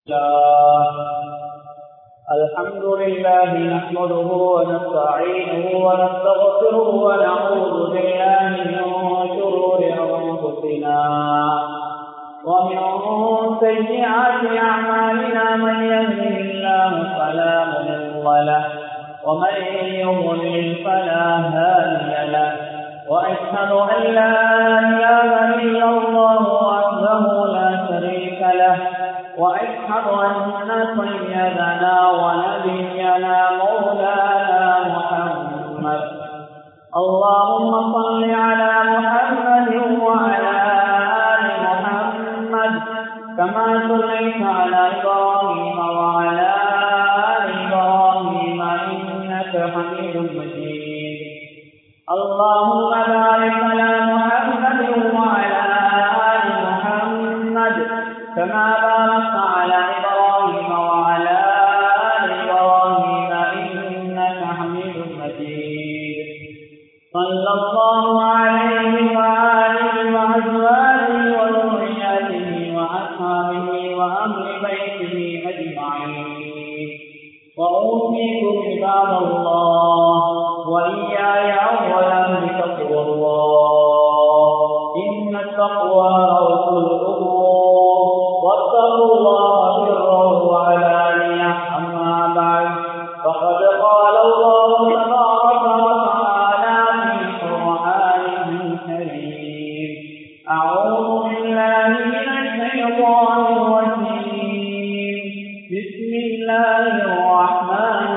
الحمد لله نحمده ونستعينه ونستغفره ونعوذ بالله من شرور أنفسنا ومن سيئات أعمالنا من يهده الله فلا مضل له ومن يضلل فلا هادي له وأشهد أن لا إله إلا الله وحده لا شريك له وأشهد أن سيدنا ونبينا مولانا محمد اللهم صل على محمد وعلى آل محمد كما صليت على إبراهيم وعلى آل إبراهيم إنك حميد مجيد اللهم بارك على محمد وعلى آل محمد كما باركت على إبراهيم وعلى آل إبراهيم إنك حميد مجيد صلى الله عليه وآله وأزواجه وذرياته وأصحابه وأهل بيته أجمعين وأوصيكم عباد الله وإياي أولا بتقوى الله إن التقوى رؤوس الأمور واتقوا الله سرا وعلانية أما بعد فقد قال الله تبارك وتعالى في قرآنه الكريم أعوذ بالله من الشيطان الرجيم بسم الله الرحمن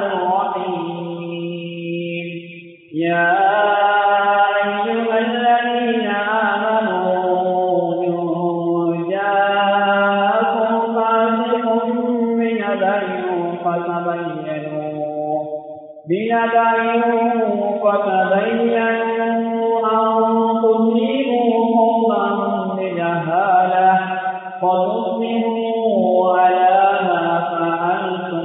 الرحيم يا أيها الذين آمنوا إن جاءكم فاسق بنبأ فتبينوا بنبأ فتبينوا أن تصيبوا قوما بجهالة فتصبحوا على ما فعلتم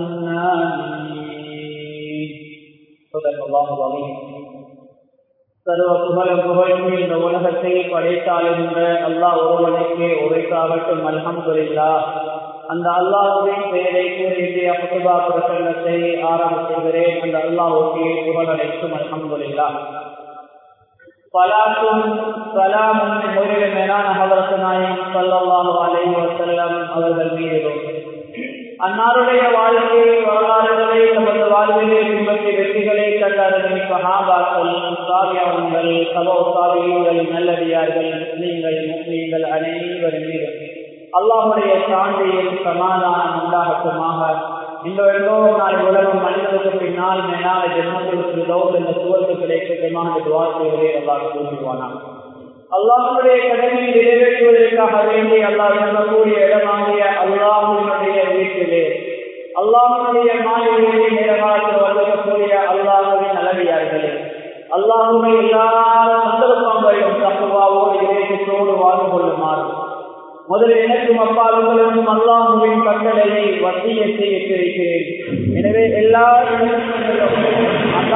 نادمين صدق الله العظيم சர்வ புகழ புகழ்ந்து இந்த உலகத்தை படைத்தாளுகின்ற அல்லாஹ் ஒருவனுக்கு உரைத்தாகட்டும் அல்ஹம்துலில்லா அந்த அல்லாஹுவின் பெயரை கூறிய புதுபா பிரசங்கத்தை ஆரம்பிக்கிறேன் அந்த அல்லாஹுக்கு புகழ் அனைத்தும் அல்ஹம்துலில்லா பலாத்தும் சலாமும் முறையில மேலான ஹவரத்து நாயம் சல்லாஹு அலைஹி வஸல்லம் அவர்கள் மீதிலும் அன்னாருடைய வாழ்க்கை வரலாறுகளை நமது வாழ்விலே பின்பற்றி வெற்றிகளை கண்டறிந்த சஹாபாக்கள் சாவியாவுங்கள் சபோ சாவியங்கள் நல்லடியார்கள் நீங்கள் முஸ்லீம்கள் அனைவரும் மீது அல்லாஹுடைய சாந்தியும் சமாதானம் உண்டாகட்டுமாக இந்த எல்லோரும் நாள் உலகம் மனிதனுக்கு பின்னால் மேலான ஜென்மத்திற்கு லோக இந்த சுவருக்கு கிடைக்கட்டுமான துவாசிகளே அல்லாஹ் கூறுவானான் அல்லாஹனுடைய கடமையை நிறைவேற்றுவதற்காக வேண்டி அல்லாஹ் சொல்லக்கூடிய இடமாகிய அல்லாஹுடைய வீட்டிலே அல்லாஹனுடைய மாநிலங்களில் நேரமாக வழங்கக்கூடிய அல்லாஹுவின் அளவியார்களே அல்லாஹுவை எல்லா சந்தர்ப்பங்களையும் தப்புவாவோடு இறைவத்தோடு வாழ்ந்து கொள்ளுமாறு முதலில் எனக்கும் அப்பாவுங்களுக்கும் அல்லாஹுவின் கட்டளையை வசிய செய்திருக்கிறேன் எனவே எல்லா அந்த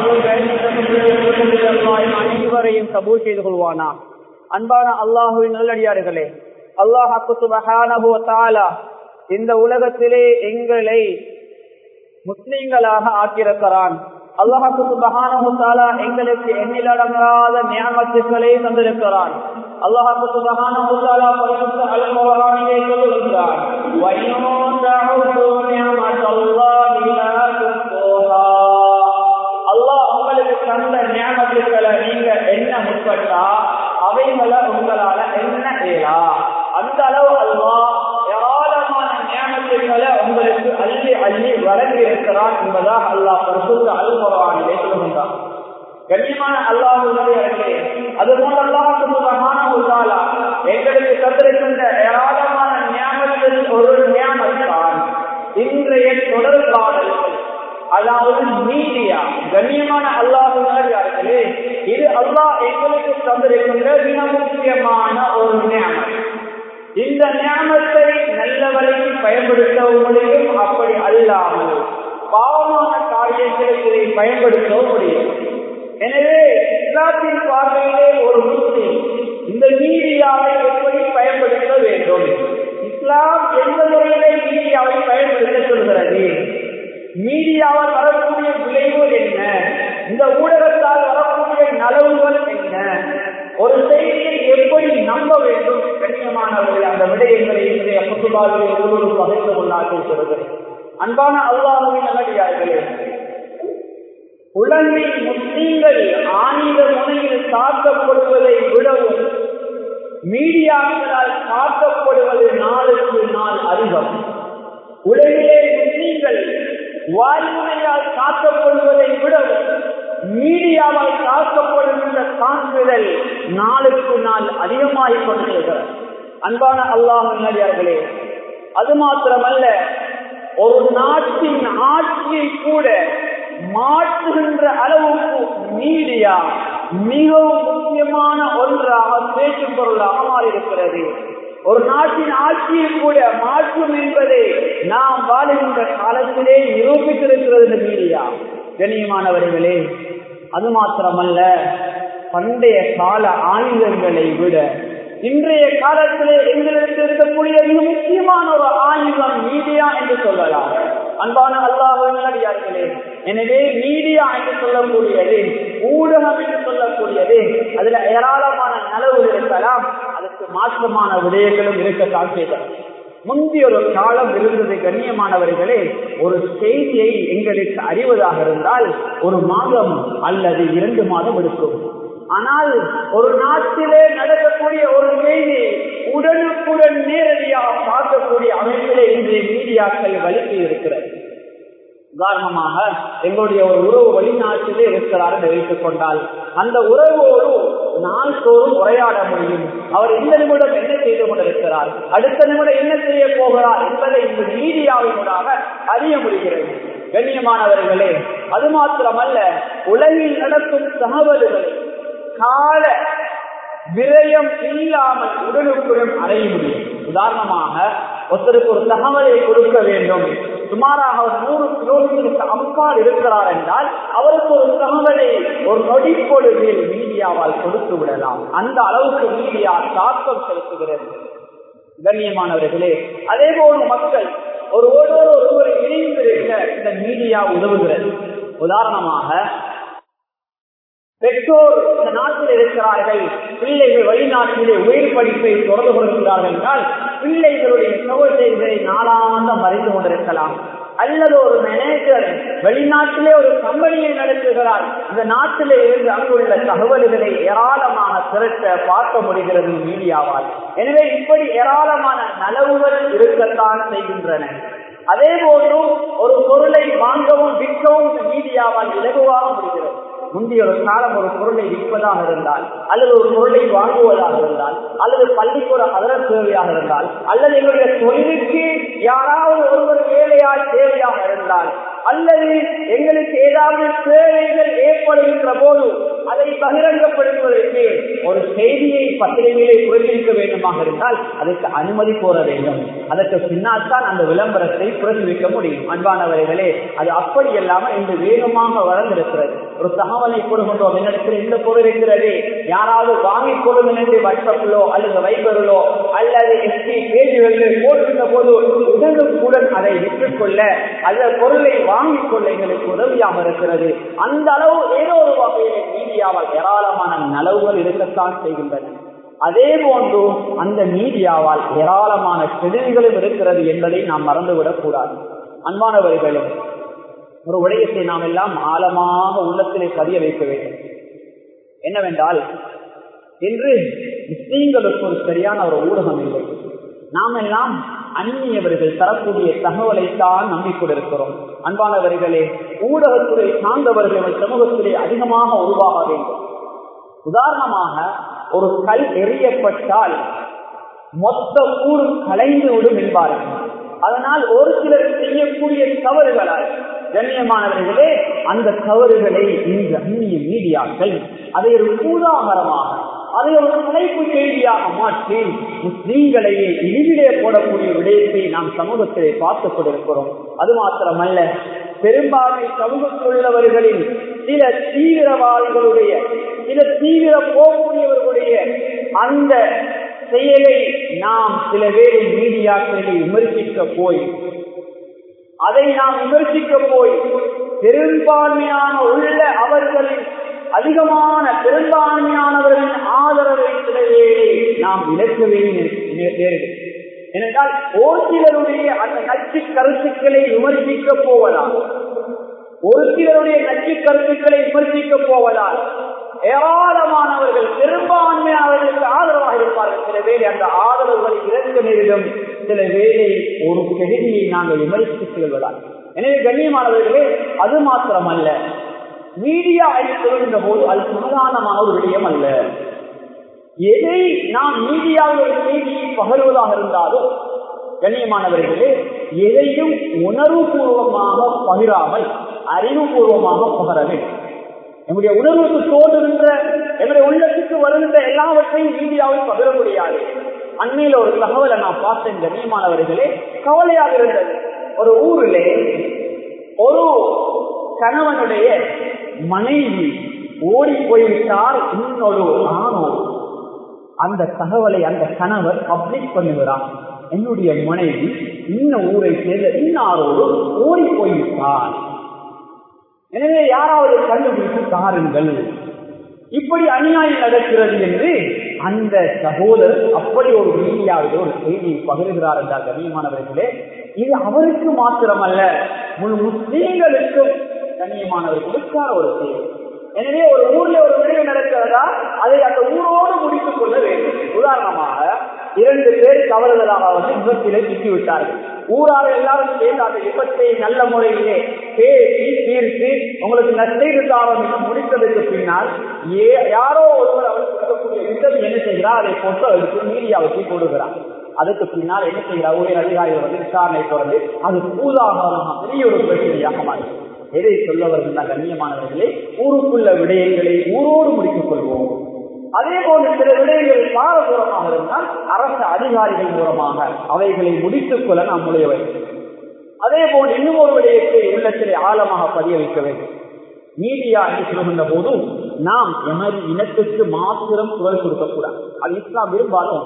அல்லாஹுவை அனைவரையும் கபூல் செய்து கொள்வானா அன்பான அல்லாஹுவின் நல்லடியார்களே அல்லாஹாலா இந்த உலகத்திலே எங்களை முஸ்லீம்களாக ஆக்கியிருக்கிறான் அல்லாஹு சுபஹானஹுத்தாலா எங்களுக்கு எண்ணிலடங்காத ஞாபகத்துக்களை தந்திருக்கிறான் அல்லாஹு சுபஹானஹுத்தாலா பரிசுத்த அல்குர்ஆனிலே சொல்லுகிறான் வயனோ தஅது நிஅமத்தல்லாஹி லா துஹா அல்லாஹ் உங்களுக்கு தந்த ஞாபகத்துக்களை நீங்க என்ன முற்பட்டா அவைகளை உங்களால என்ன ஏலா அந்த அளவு அல்லாஹ் ஏராளமான ஞாபகத்துக்களை உங்களுக்கு அள்ளி அள்ளி வழங்கி இருக்கிறான் என்பதாக அல்லாஹ் பரிசுத்த அல்குர்ஆனிலே சொல்லுகின்றான் கண்ணியமான அல்லாஹுடைய அது போல அல்லாஹால எங்களுக்கு தந்திருக்கின்ற ஏராளமான ஞாபகத்தில் ஒரு ஞாபகத்தான் இன்றைய தொடர்பாடல்கள் அதாவது மீடியா கண்ணியமான அல்லாஹுகளே இது அல்லாஹ் எங்களுக்கு தந்திருக்கின்ற மிக முக்கியமான ஒரு ஞாபகம் இந்த ஞாபகத்தை நல்ல வரையில் பயன்படுத்த முடியும் அப்படி அல்லாமல் பாவமான காரியங்களுக்கு இதை பயன்படுத்த முடியும் எனவே இஸ்லாத்தின் பார்வையிலே ஒரு முஸ்லிம் இந்த மீடியாவை எப்படி பயன்படுத்த வேண்டும் இஸ்லாம் எந்த முறையிலே மீடியாவை மீடியாவால் வரக்கூடிய விளைவுகள் என்ன இந்த ஊடகத்தால் வரக்கூடிய நலவுகள் என்ன ஒரு செய்தியை எப்படி நம்ப வேண்டும் கண்ணியமானவர்கள் அந்த விடயங்களை இன்றைய புத்துபாவிலே ஒவ்வொரு பகிர்ந்து கொண்டார்கள் சொல்கிறேன் அன்பான அல்லாஹுவின் நல்லடியார்களே உலகில் முஸ்லீம்கள் ஆயுத முனையில் தாக்கப்படுவதை விடவும் மீடியாக்களால் தாக்கப்படுவது நாளுக்கு நாள் அதிகம் உலகிலே முஸ்லீம்கள் வாய்முனையால் தாக்கப்படுவதை விடவும் மீடியாவால் தாக்கப்படுகின்ற தாக்குதல் நாளுக்கு நாள் அதிகமாகிக் கொண்டிருக்கிறது அன்பான அல்லாஹ் நல்லே அது மாத்திரமல்ல ஒரு நாட்டின் ஆட்சியை கூட மாற்றுகின்ற அளவுக்கு மீடியா மிகவும் முக்கியமான ஒன்றாக பேச்சும் பொருளாக மாறியிருக்கிறது ஒரு நாட்டின் ஆட்சியை கூட மாற்றும் என்பதை நாம் வாழுகின்ற காலத்திலே நிரூபித்திருக்கிறது இந்த மீடியா கண்ணியமானவர்களே அது மாத்திரமல்ல பண்டைய கால ஆயுதங்களை விட இன்றைய காலத்திலே எங்களிடத்தில் இருக்கக்கூடிய மிக முக்கியமான ஒரு ஆயுதம் மீடியா என்று சொல்லலாம் அன்பான அல்லாஹர்களே எனவே மீடியா என்று சொல்லக்கூடியது ஊடகம் என்று சொல்லக்கூடியது அதுல ஏராளமான நலவுகள் இருக்கலாம் அதுக்கு மாற்றமான விடயங்களும் இருக்கத்தான் செய்தோம் முந்தைய ஒரு காலம் இருந்தது கண்ணியமானவர்களே ஒரு செய்தியை எங்களுக்கு அறிவதாக இருந்தால் ஒரு மாதம் அல்லது இரண்டு மாதம் எடுக்கும் ஆனால் ஒரு நாட்டிலே நடக்கக்கூடிய ஒரு செய்தி உடனுக்குடன் நேரடியாக பார்க்கக்கூடிய அமைப்பிலே இன்றைய மீடியாக்கள் வலித்து இருக்கிறது உதாரணமாக எங்களுடைய ஒரு உறவு வெளிநாட்டிலே இருக்கிறார் என்று வைத்துக் கொண்டால் அந்த உறவோடு நாள்தோறும் உரையாட முடியும் அவர் இந்த நிமிடம் என்ன செய்து கொண்டிருக்கிறார் அடுத்த நிமிடம் என்ன செய்ய போகிறார் என்பதை இந்த மீடியாவினூடாக அறிய முடிகிறது கண்ணியமானவர்களே அது மாத்திரமல்ல உலகில் நடக்கும் தகவல்களை கால விரயம் இல்லாமல் உடனுக்குடன் அடைய முடியும் உதாரணமாக ஒருத்தருக்கு ஒரு தகவலை கொடுக்க வேண்டும் சுமாராக அவர் நூறு கிலோமீட்டருக்கு அப்பால் இருக்கிறார் என்றால் அவருக்கு ஒரு தகவலை ஒரு நொடி பொழுதில் மீடியாவால் கொடுத்து விடலாம் அந்த அளவுக்கு மீடியா தாக்கம் செலுத்துகிறது கண்ணியமானவர்களே அதே போல மக்கள் ஒரு ஒருவர் ஒருவர் இணைந்திருக்க இந்த மீடியா உதவுகிறது உதாரணமாக பெற்றோர் இந்த நாட்டில் இருக்கிறார்கள் பிள்ளைகள் வெளிநாட்டிலே உயிர் படிப்பை தொடர்பு கொள்கிறார்கள் என்றால் பிள்ளைகளுடைய சகோதரிகளை நாளாந்த மறைந்து கொண்டிருக்கலாம் அல்லது ஒரு மேனேஜர் வெளிநாட்டிலே ஒரு கம்பெனியை நடத்துகிறார் இந்த நாட்டிலே இருந்து அங்குள்ள தகவல்களை ஏராளமாக திரட்ட பார்க்க முடிகிறது மீடியாவால் எனவே இப்படி ஏராளமான நலவுகள் இருக்கத்தான் செய்கின்றன அதே போன்று ஒரு பொருளை வாங்கவும் விற்கவும் மீடியாவால் இலகுவாக முடிகிறது முந்தைய ஒரு காலம் ஒரு பொருளை விற்பதாக இருந்தால் அல்லது ஒரு பொருளை வாங்குவதாக இருந்தால் அல்லது பள்ளிக்கு ஒரு அதர தேவையாக இருந்தால் அல்லது எங்களுடைய தொழிலுக்கு யாராவது ஒருவர் வேலையால் தேவையாக இருந்தால் அல்லது எங்களுக்கு ஏதாவது தேவைகள் ஏற்படுகின்ற போது அதை பகிரங்கப்படுத்துவதற்கு ஒரு செய்தியை பத்திரிகையிலே புறக்கணிக்க வேண்டுமாக இருந்தால் அதற்கு அனுமதி கோர வேண்டும் அதற்கு பின்னால் தான் அந்த விளம்பரத்தை புறக்கணிக்க முடியும் அன்பானவர்களே அது அப்படி இல்லாமல் இன்று வேகமாக வளர்ந்திருக்கிறது ஒரு தகவலை கொடுக்கின்றோம் என்னிடத்தில் இந்த பொருள் இருக்கிறது யாராவது வாங்கிக் கொள்ளுங்கள் என்று வாட்ஸ்அப்பிலோ அல்லது வைபரிலோ அல்லது எஸ்பி பேஜுகளில் போடுகின்ற போது உடனுக்குடன் அதை விற்றுக்கொள்ள அந்த பொருளை வாங்கிக் கொள்ள எங்களுக்கு உதவியாக இருக்கிறது அந்த அளவு ஏதோ ஒரு வகையில் மீடியாவால் ஏராளமான நலவுகள் இருக்கத்தான் செய்கின்றன அதே போன்று அந்த மீடியாவால் ஏராளமான கெடுதிகளும் இருக்கிறது என்பதை நாம் மறந்துவிடக் கூடாது அன்பானவர்களும் ஒரு விடயத்தை நாம் எல்லாம் ஆழமாக உள்ளத்திலே பதிய வைக்க வேண்டும் என்னவென்றால் இன்று முஸ்லீம்களுக்கு ஒரு சரியான ஒரு ஊடகம் இல்லை நாம் எல்லாம் அந்நியவர்கள் தரக்கூடிய தகவலைத்தான் நம்பிக்கொண்டிருக்கிறோம் அன்பானவர்களே ஊடகத்துறை சார்ந்தவர்கள் சமூகத்திலே அதிகமாக உருவாக வேண்டும் உதாரணமாக ஒரு கல் எறியப்பட்டால் மொத்த ஊரும் கலைந்து விடும் என்பார்கள் அதனால் ஒரு சிலர் செய்யக்கூடிய தவறுகளால் கண்ணியமானவர்களே அந்த தவறுகளை இந்த அந்நிய மீடியாக்கள் அதை ஒரு பூதாகரமாக அதை ஒரு தலைப்பு செய்தியாக மாற்றி முஸ்லீம்களையே இழிவிலே போடக்கூடிய விடயத்தை நாம் சமூகத்திலே பார்த்துக் கொண்டிருக்கிறோம் அது மாத்திரமல்ல பெரும்பான்மை சமூகத்தில் உள்ளவர்களின் சில தீவிரவாதிகளுடைய சில தீவிர போகக்கூடியவர்களுடைய அந்த செயலை நாம் சில வேலை மீடியாக்களை விமர்சிக்க போய் அதை நாம் விமர்சிக்க போய் பெரும்பான்மையான உள்ள அவர்களின் அதிகமான பெரும்பான்மையானவர்களின் ஆதரவை சிலவேளை நாம் இழக்கவே நேரிடும் ஏனென்றால் ஒரு சிலருடைய அந்த கட்சி கருத்துக்களை விமர்சிக்க போவதால் ஒரு சிலருடைய கட்சி கருத்துக்களை விமர்சிக்க போவதால் ஏராளமானவர்கள் பெரும்பான்மையானவர்களுக்கு ஆதரவாக இருப்பார்கள் சில வேலை அந்த ஆதரவுகளை இறக்க நேரிடும் சில வேலை ஒரு பகுதியை நாங்கள் விமர்சித்து செல்வதால் எனவே கண்ணியமானவர்களே அது மாத்திரமல்ல மீடியா என்று சொல்கின்ற போது அது சாதாரணமான ஒரு விடயம் அல்ல எதை நாம் மீடியாவில் ஒரு செய்தியை பகர்வதாக இருந்தாலும் கண்ணியமானவர்களே எதையும் உணர்வுபூர்வமாக பகிராமல் அறிவுபூர்வமாக பகர வேண்டும் நம்முடைய உணர்வுக்கு தோன்றுகின்ற என்னுடைய உள்ளத்துக்கு வருகின்ற எல்லாவற்றையும் மீடியாவில் பகிர முடியாது அண்மையில ஒரு தகவலை நான் பார்த்தேன் கண்ணியமானவர்களே கவலையாக இருந்தது ஒரு ஊரிலே ஒரு கணவனுடைய மனைவி ஓடி போய்விட்டார் இன்னொரு ஆணோ அந்த தகவலை அந்த கணவர் பப்ளிக் பண்ணுகிறார் என்னுடைய மனைவி இன்ன ஊரை சேர்ந்த இன்னாரோடு ஓடி போய்விட்டார் எனவே யாராவது கண்டுபிடித்து தாருங்கள் இப்படி அநியாயம் நடக்கிறது என்று அந்த சகோதரர் அப்படி ஒரு மீடியாவில் ஒரு செய்தியை பகிர்கிறார் என்றார் கண்ணியமானவர்களே இது அவருக்கு மாத்திரமல்ல முழு முஸ்லீம்களுக்கும் கண்ணியமானவர்களுக்கான ஒரு செய்தி எனவே ஒரு ஊர்ல ஒரு விடயம் நடக்கிறதா அதை அந்த ஊரோடு முடித்துக் கொள்ள வேண்டும் உதாரணமாக இரண்டு பேர் தவறுதலாக வந்து விபத்திலே சிக்கி விட்டார்கள் ஊராக எல்லாரும் சேர்ந்து அந்த விபத்தை நல்ல முறையிலே பேசி தீர்த்து உங்களுக்கு நஷ்டம் முடித்ததற்கு பின்னால் ஏ யாரோ ஒருவர் அவர் கொடுக்கக்கூடிய விதம் என்ன செய்கிறார் அதை போட்டு எடுத்து மீடியாவுக்கு கொடுக்கிறார் அதுக்கு பின்னால் என்ன செய்கிறார் உயர் அதிகாரிகள் வந்து விசாரணை தொடர்ந்து அது பூதாகரமாக பெரிய ஒரு பிரச்சனையாக மாறுகிறது எதை சொல்லவர்கள் கண்ணியமானவர்களே ஊருக்குள்ள விடயங்களை ஊரோடு முடித்துக் கொள்வோம் அதே போன்று சில விடயங்கள் பாரதூரமாக இருந்தால் அரசு அதிகாரிகள் மூலமாக அவைகளை முடித்துக் கொள்ள நாம் முளைய வேண்டும் அதே போன்று இன்னும் ஒரு விடயத்தை உள்ளத்திலே ஆழமாக பதிய வைக்க வேண்டும் மீடியா என்று சொல்கின்ற போதும் நாம் எமது இனத்துக்கு மாத்திரம் குரல் கொடுக்கக்கூடாது அது இஸ்லாம் விரும்பாலும்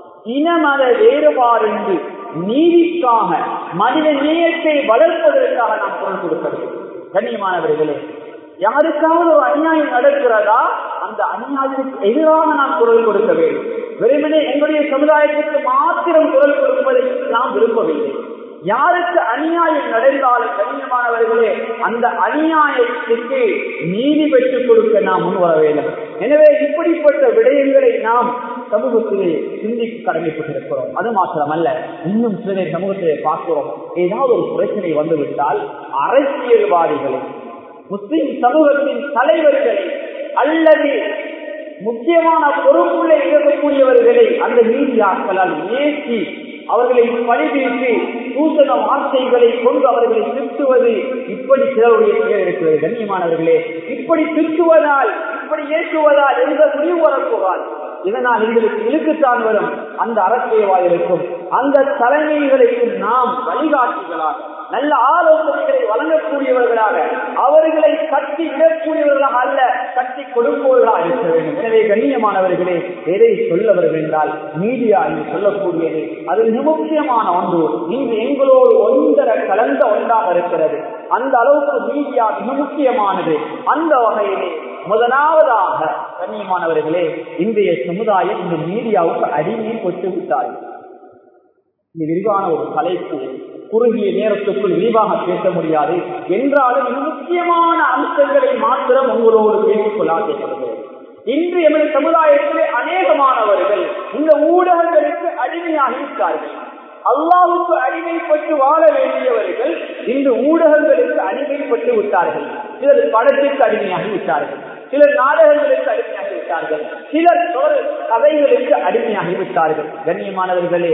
இன மத வேறுபாடு நீதிக்காக மனித நேயத்தை வளர்ப்பதற்காக நாம் குரல் கொடுக்க வேண்டும் கண்ணியமானவர்களே யாருக்காவது ஒரு அநியாயம் நடக்கிறதா அந்த அநியாயத்துக்கு எதிராக நாம் குரல் கொடுக்க வேண்டும் வெறுமனே எங்களுடைய சமுதாயத்திற்கு மாத்திரம் குரல் கொடுப்பதை நாம் விரும்பவில்லை யாருக்கு அநியாயம் நடந்தாலும் கண்ணியமானவர்களே அந்த அநியாயத்திற்கு நீதி பெற்றுக் கொடுக்க நாம் முன் வர வேண்டும் எனவே இப்படிப்பட்ட விடயங்களை நாம் சமூகத்திலே சிந்திக்க கடமைப்பட்டிருக்கிறோம் அது மாத்திரமல்ல இன்னும் சில சமூகத்திலே பார்க்கிறோம் ஏதாவது ஒரு பிரச்சனை வந்துவிட்டால் அரசியல்வாதிகளை முஸ்லிம் சமூகத்தின் தலைவர்களை அல்லது முக்கியமான பொறுப்புள்ள இருக்கக்கூடியவர்களை அந்த மீடியாக்களால் ஏற்றி அவர்களை பழிதீர்த்து சூசன வார்த்தைகளை கொண்டு அவர்களை திட்டுவது இப்படி சிலருடைய பெயர் இருக்கிறது கண்ணியமானவர்களே இப்படி திட்டுவதால் இப்படி ஏற்றுவதால் எந்த முடிவு வரப்போகாது இதனால் எங்களுக்கு இழுக்குத்தான் வரும் அந்த அரசியல்வாதிகளுக்கும் அந்த தலைமைகளுக்கும் நாம் வழிகாட்டிகளாக நல்ல ஆலோசனைகளை வழங்கக்கூடியவர்களாக அவர்களை கட்டி விடக்கூடியவர்களாக அல்ல கட்டி கொடுப்பவர்களாக இருக்க வேண்டும் எனவே கண்ணியமானவர்களே எதை சொல்லவர்கள் என்றால் மீடியா என்று சொல்லக்கூடியது அது மிக முக்கியமான ஒன்று இன்று எங்களோடு ஒன்றர கலந்த ஒன்றாக இருக்கிறது அந்த அளவுக்கு மீடியா மிக முக்கியமானது அந்த வகையிலே முதலாவதாக கண்ணியமானவர்களே இன்றைய சமுதாயம் இந்த மீடியாவுக்கு அடிமையை கொட்டு விட்டார்கள் இது விரிவான ஒரு தலைப்பு குறுகிய நேரத்துக்குள் விரிவாக பேச முடியாது என்றாலும் மிக முக்கியமான அம்சங்களை மாத்திரம் உங்களோடு பேசிக்கொள்ள ஆசைப்படுகிறேன் இன்று எமது சமுதாயத்திலே அநேகமானவர்கள் இந்த ஊடகங்களுக்கு அடிமையாகி விட்டார்கள் அல்லாவுக்கு அடிமைப்பட்டு வாழ வேண்டியவர்கள் இந்த ஊடகங்களுக்கு அடிமைப்பட்டு விட்டார்கள் சிலர் படத்திற்கு அடிமையாகி விட்டார்கள் சிலர் நாடகங்களுக்கு அடிமையாகி விட்டார்கள் சிலர் தொடர் கதைகளுக்கு அடிமையாகி விட்டார்கள் கண்ணியமானவர்களே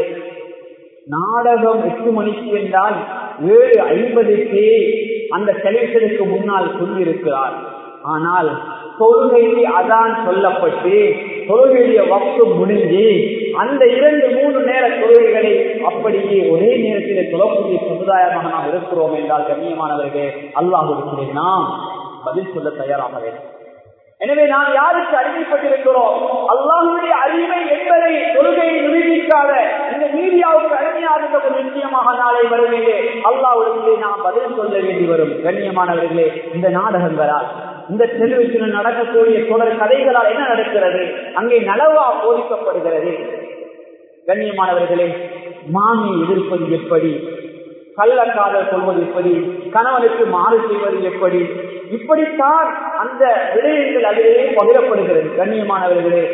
நாடகம் எட்டு மணிக்கு என்றால் ஏழு ஐம்பதுக்கே அந்த டெலிவிஷனுக்கு முன்னால் சொல்லியிருக்கிறார் ஆனால் தொழுகைக்கு அதான் சொல்லப்பட்டு தொழுகையுடைய வக்கு முடிஞ்சு அந்த இரண்டு மூணு நேர தொழுகைகளை அப்படியே ஒரே நேரத்தில் தொழக்கூடிய சமுதாயமாக நாம் இருக்கிறோம் என்றால் கண்ணியமானவர்களே அல்லாஹுடைய நாம் பதில் சொல்ல தயாராக வேண்டும் எனவே நாம் யாருக்கு அடிமைப்பட்டிருக்கிறோம் அல்லாஹுடைய அறிவை என்பதை கொள்கையை நிரூபிக்காத இந்த மீடியாவுக்கு அடிமையாக ஒரு நிச்சயமாக நாளை வருவீங்க அல்லாவுடைய நாம் பதில் சொல்ல வேண்டி வரும் கண்ணியமானவர்களே இந்த நாடகங்களால் இந்த டெலிவிஷனில் நடக்கக்கூடிய தொடர் கதைகளால் என்ன நடக்கிறது அங்கே நலவா போதிக்கப்படுகிறது கண்ணியமானவர்களே மாமி எதிர்ப்பது எப்படி கள்ளக்காதல் சொல்வது எப்படி கணவனுக்கு மாறு செய்வது எப்படி இப்படித்தான் அந்த விடயங்கள் அதிலேயே பகிரப்படுகிறது கண்ணியமானவர்களே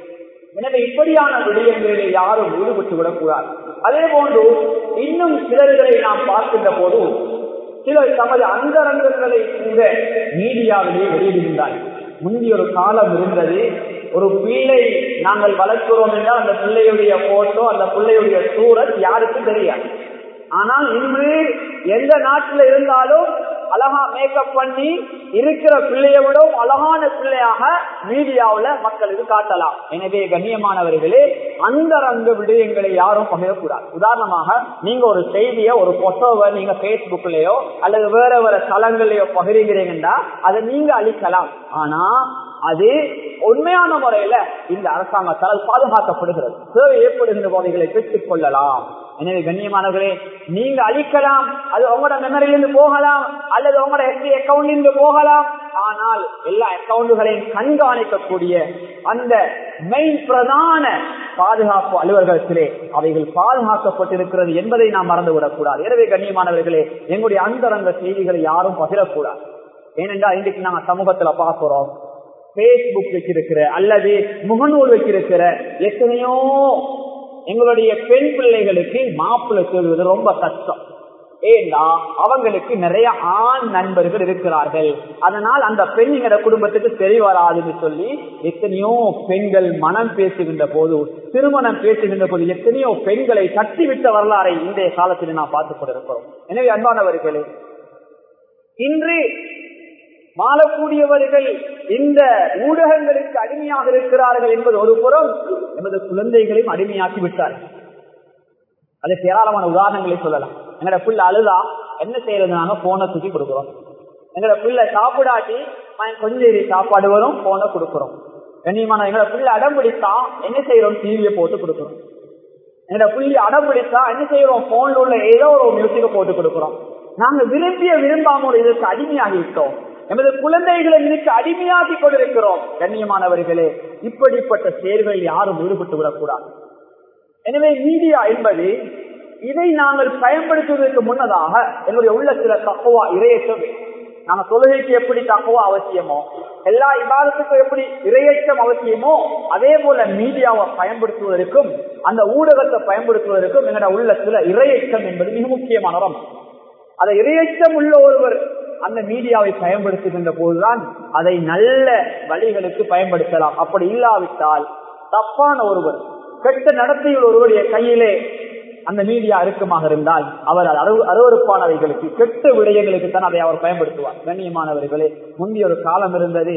எனவே இப்படியான விடயங்களிலே யாரும் ஈடுபட்டு விடக்கூடாது அதே போன்று இன்னும் சிலர்களை நாம் பார்க்கின்ற போது சிலர் தமது அந்தரங்கங்களை கூட மீடியாவிலே வெளியிடுகின்றார்கள் முந்தைய ஒரு காலம் இருந்தது ஒரு பிள்ளை நாங்கள் வளர்க்கிறோம் என்றால் அந்த பிள்ளையுடைய போட்டோ அந்த பிள்ளையுடைய சூரத் யாருக்கும் தெரியாது ஆனால் இன்று எந்த நாட்டில் இருந்தாலும் அழகா மேக்கப் பண்ணி இருக்கிற பிள்ளையை விட அழகான பிள்ளையாக மீடியாவுல மக்களுக்கு காட்டலாம் எனவே கண்ணியமானவர்களே அந்த ரங்க விடயங்களை யாரும் பகிரக்கூடாது உதாரணமாக நீங்க ஒரு செய்திய ஒரு பொட்டோவை நீங்க பேஸ்புக்லயோ அல்லது வேற வேற தளங்களையோ பகிர்கிறீங்கன்னா அதை நீங்க அழிக்கலாம் ஆனா அது உண்மையான முறையில இந்த அரசாங்கத்தால் பாதுகாக்கப்படுகிறது தேவை ஏற்படுகின்ற போதைகளை பெற்றுக் கொள்ளலாம் எனவே கண்ணியமானவர்களே நீங்க அழிக்கலாம் அது உங்களோட மெமரியிலிருந்து போகலாம் அல்லது உங்களோட எஸ்டி அக்கௌண்ட்லிருந்து போகலாம் ஆனால் எல்லா அக்கௌண்டுகளையும் கண்காணிக்கக்கூடிய அந்த மெயின் பிரதான பாதுகாப்பு அலுவலகத்திலே அவைகள் பாதுகாக்கப்பட்டிருக்கிறது என்பதை நாம் மறந்துவிடக்கூடாது எனவே கண்ணியமானவர்களே எங்களுடைய அந்தரங்க செய்திகளை யாரும் பகிரக்கூடாது ஏனென்றால் இன்றைக்கு நாங்க சமூகத்துல பார்க்கிறோம் பேஸ்புக் வச்சிருக்கிற அல்லது முகநூல் வச்சிருக்கிற எத்தனையோ எங்களுடைய பெண் பிள்ளைகளுக்கு மாப்பிள்ளை சொல்வது ரொம்ப கஷ்டம் ஏன்னா அவங்களுக்கு நிறைய ஆண் நண்பர்கள் இருக்கிறார்கள் அதனால் அந்த பெண் எங்கட குடும்பத்துக்கு தெரிய வராதுன்னு சொல்லி எத்தனையோ பெண்கள் மனம் பேசுகின்ற போது திருமணம் பேசுகின்ற போது எத்தனையோ பெண்களை தட்டிவிட்ட வரலாறை இன்றைய காலத்தில் நாம் பார்த்துக் கொண்டிருக்கிறோம் எனவே அன்பானவர்களே இன்று வாழக்கூடியவர்கள் இந்த ஊடகங்களுக்கு அடிமையாக இருக்கிறார்கள் என்பது ஒரு புறம் எமது குழந்தைகளையும் அடிமையாக்கி விட்டார்கள் அதுக்கு ஏராளமான உதாரணங்களை சொல்லலாம் எங்களோட பிள்ளை அழுதா என்ன செய்யறது நாங்க போனை தூக்கி கொடுக்குறோம் எங்களோட பிள்ளை சாப்பிடாட்டி கொஞ்சம் சாப்பாடு வரும் போனை கொடுக்குறோம் கண்ணியமான எங்களோட பிள்ளை அடம் பிடித்தா என்ன செய்யறோம் டிவியை போட்டு கொடுக்குறோம் எங்களோட பிள்ளை அடம் பிடித்தா என்ன செய்யறோம் போன்ல உள்ள ஏதோ ஒரு மியூசிக்கை போட்டு கொடுக்குறோம் நாங்க விரும்பிய விரும்பாம ஒரு இதற்கு அடிமையாகி விட்டோம் எமது குழந்தைகளை இதற்கு அடிமையாக்கி கொண்டிருக்கிறோம் கண்ணியமானவர்களே இப்படிப்பட்ட செயல்களில் யாரும் ஈடுபட்டு விடக்கூடாது எனவே மீடியா என்பது இதை நாங்கள் பயன்படுத்துவதற்கு முன்னதாக என்னுடைய உள்ளத்துல தக்குவா இரையற்றம் நாங்க தொழுகைக்கு எப்படி தக்குவா அவசியமோ எல்லா இபாதத்துக்கும் எப்படி இரையற்றம் அவசியமோ அதே போல மீடியாவை பயன்படுத்துவதற்கும் அந்த ஊடகத்தை பயன்படுத்துவதற்கும் எங்களோட உள்ளத்துல இரையற்றம் என்பது மிக முக்கியமான அதை இரையற்றம் உள்ள ஒருவர் அந்த மீடியாவை பயன்படுத்துகின்ற போதுதான் அதை நல்ல வழிகளுக்கு பயன்படுத்தலாம் அப்படி இல்லாவிட்டால் தப்பான ஒருவர் கெட்ட நடத்தையில் ஒருவருடைய கையிலே அந்த மீடியா அருக்கமாக இருந்தால் அவர் அருவறுப்பானவைகளுக்கு கெட்ட விடயங்களுக்கு தான் அதை அவர் பயன்படுத்துவார் கண்ணியமானவர்களே முந்தைய ஒரு காலம் இருந்தது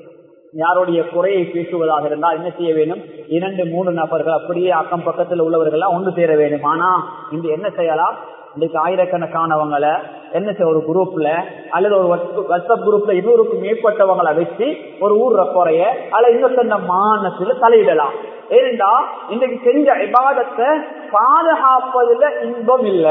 யாருடைய குறையை பேசுவதாக இருந்தால் என்ன செய்ய வேண்டும் இரண்டு மூன்று நபர்கள் அப்படியே அக்கம் பக்கத்தில் உள்ளவர்கள் ஒன்று சேர வேண்டும் ஆனா இன்று என்ன செய்யலாம் இன்னைக்கு ஆயிரக்கணக்கானவங்களை என்ன செய்ய ஒரு குரூப்ல அல்லது ஒரு வாட்ஸ்அப் குரூப்ல இருநூறுக்கும் மேற்பட்டவங்களை வச்சு ஒரு ஊர்ற குறைய அல்ல இன்னொருத்த மானத்துல தலையிடலாம் ஏனென்றா இன்றைக்கு செஞ்ச இபாதத்தை பாதுகாப்பதுல இன்பம் இல்ல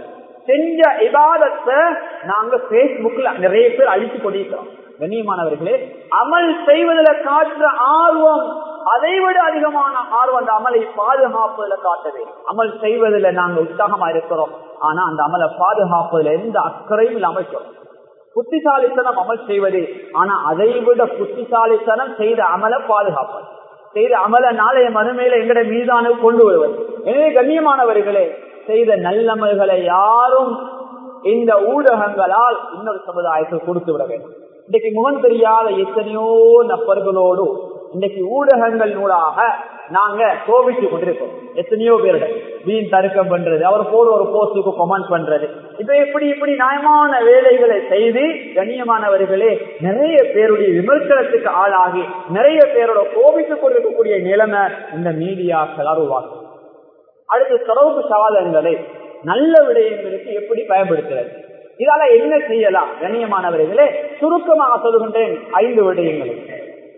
செஞ்ச இபாதத்தை நாங்க பேஸ்புக்ல நிறைய பேர் அழித்து கொண்டிருக்கிறோம் கண்ணியமானவர்களே அமல் செய்வதில் காட்டுற ஆர்வம் அதை விட அதிகமான ஆர்வம் அந்த அமலை பாதுகாப்பதில் காட்டவே அமல் செய்வதில் நாங்க உற்சாகமா இருக்கிறோம் ஆனா அந்த அமலை பாதுகாப்பதில் எந்த அக்கறையும் இல்லாமல் புத்திசாலித்தனம் அமல் செய்வது ஆனா அதை விட புத்திசாலித்தனம் செய்த அமலை பாதுகாப்பது செய்த அமல நாளைய மறுமையில எங்கட மீதான கொண்டு வருவது எனவே கண்ணியமானவர்களே செய்த நல்லமல்களை யாரும் இந்த ஊடகங்களால் இன்னொரு சமுதாயத்தில் கொடுத்து விட வேண்டும் இன்றைக்கு முகம் தெரியாத எத்தனையோ நபர்களோடு இன்றைக்கு ஊடகங்கள் நூலாக நாங்க கோபிச்சு கொண்டிருக்கோம் எத்தனையோ பேருட வீண் தருக்கம் பண்றது அவர் போற ஒரு போஸ்டுக்கு கமெண்ட் பண்றது இப்ப இப்படி இப்படி நியாயமான வேலைகளை செய்து கண்ணியமானவர்களே நிறைய பேருடைய விமர்சனத்துக்கு ஆளாகி நிறைய பேரோட கோபித்துக் கொண்டிருக்கக்கூடிய நிலைமை இந்த மீடியாக்களால் உருவாக்கும் அடுத்து தொடர்பு சாதனங்களை நல்ல விடயங்களுக்கு எப்படி பயன்படுத்துறது இதால என்ன செய்யலாம் கண்ணியமானவர்களே சுருக்கமாக சொல்லுகின்றேன் ஐந்து விடயங்களை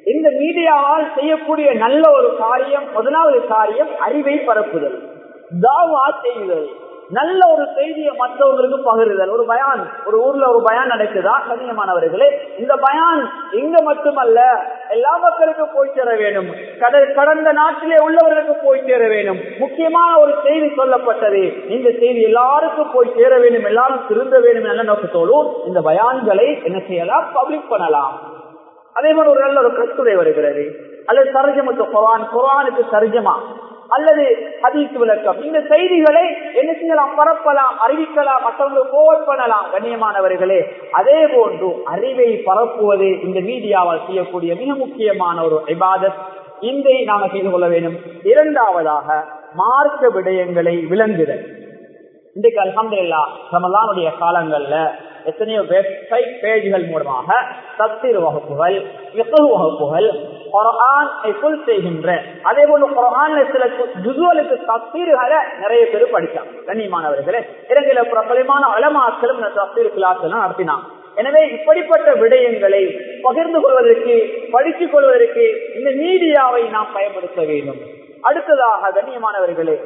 இந்த மீடியாவால் செய்யக்கூடிய நல்ல ஒரு காரியம் முதலாவது காரியம் அறிவை பரப்புதல் தாவா செய்தல் நல்ல ஒரு செய்தியை மற்றவங்களுக்கு பகிர்தல் ஒரு பயான் ஒரு ஊர்ல ஒரு பயான் நடக்குதா கண்ணியமானவர்களே இந்த பயான் இங்க மட்டுமல்ல எல்லா மக்களுக்கும் போய் சேர வேண்டும் கடல் கடந்த நாட்டிலே உள்ளவர்களுக்கு போய் சேர வேண்டும் முக்கியமான ஒரு செய்தி சொல்லப்பட்டது இந்த செய்தி எல்லாருக்கும் போய் சேர வேண்டும் எல்லாரும் திருந்த வேண்டும் நல்ல நோக்கத்தோடு இந்த பயான்களை என்ன செய்யலாம் பப்ளிக் பண்ணலாம் அதே மாதிரி ஒரு நல்ல ஒரு கட்டுரை வருகிறது அல்லது தர்ஜமத்து குரான் குரானுக்கு தர்ஜமா அல்லது ஹதீஸ் விளக்கம் இந்த செய்திகளை என்ன செய்யலாம் பரப்பலாம் அறிவிக்கலாம் மற்றவங்களுக்கு போவல் பண்ணலாம் கண்ணியமானவர்களே அதே போன்று அறிவை பரப்புவது இந்த மீடியாவால் செய்யக்கூடிய மிக முக்கியமான ஒரு இபாதத் இதை நாம செய்து கொள்ள வேண்டும் இரண்டாவதாக மார்க்க விடயங்களை விளங்குதல் இன்றைக்கு அலமதுல்லா ரமலானுடைய காலங்கள்ல எத்தனையோ வெப்சைட் பேஜ்கள் மூலமாக தப்சீர் வகுப்புகள் விசல் வகுப்புகள் குரான் செய்கின்ற அதே போல குரான்ல சில ஜுசுவலுக்கு தப்சீர்களை நிறைய பேர் படிச்சாங்க கண்ணியமானவர்களே இலங்கையில பிரபலமான அலமாக்களும் இந்த தப்சீர் கிளாஸ் எல்லாம் நடத்தினாங்க எனவே இப்படிப்பட்ட விடயங்களை பகிர்ந்து கொள்வதற்கு படித்துக் கொள்வதற்கு இந்த மீடியாவை நாம் பயன்படுத்த வேண்டும் அடுத்ததாக கண்ணியமானவர்களே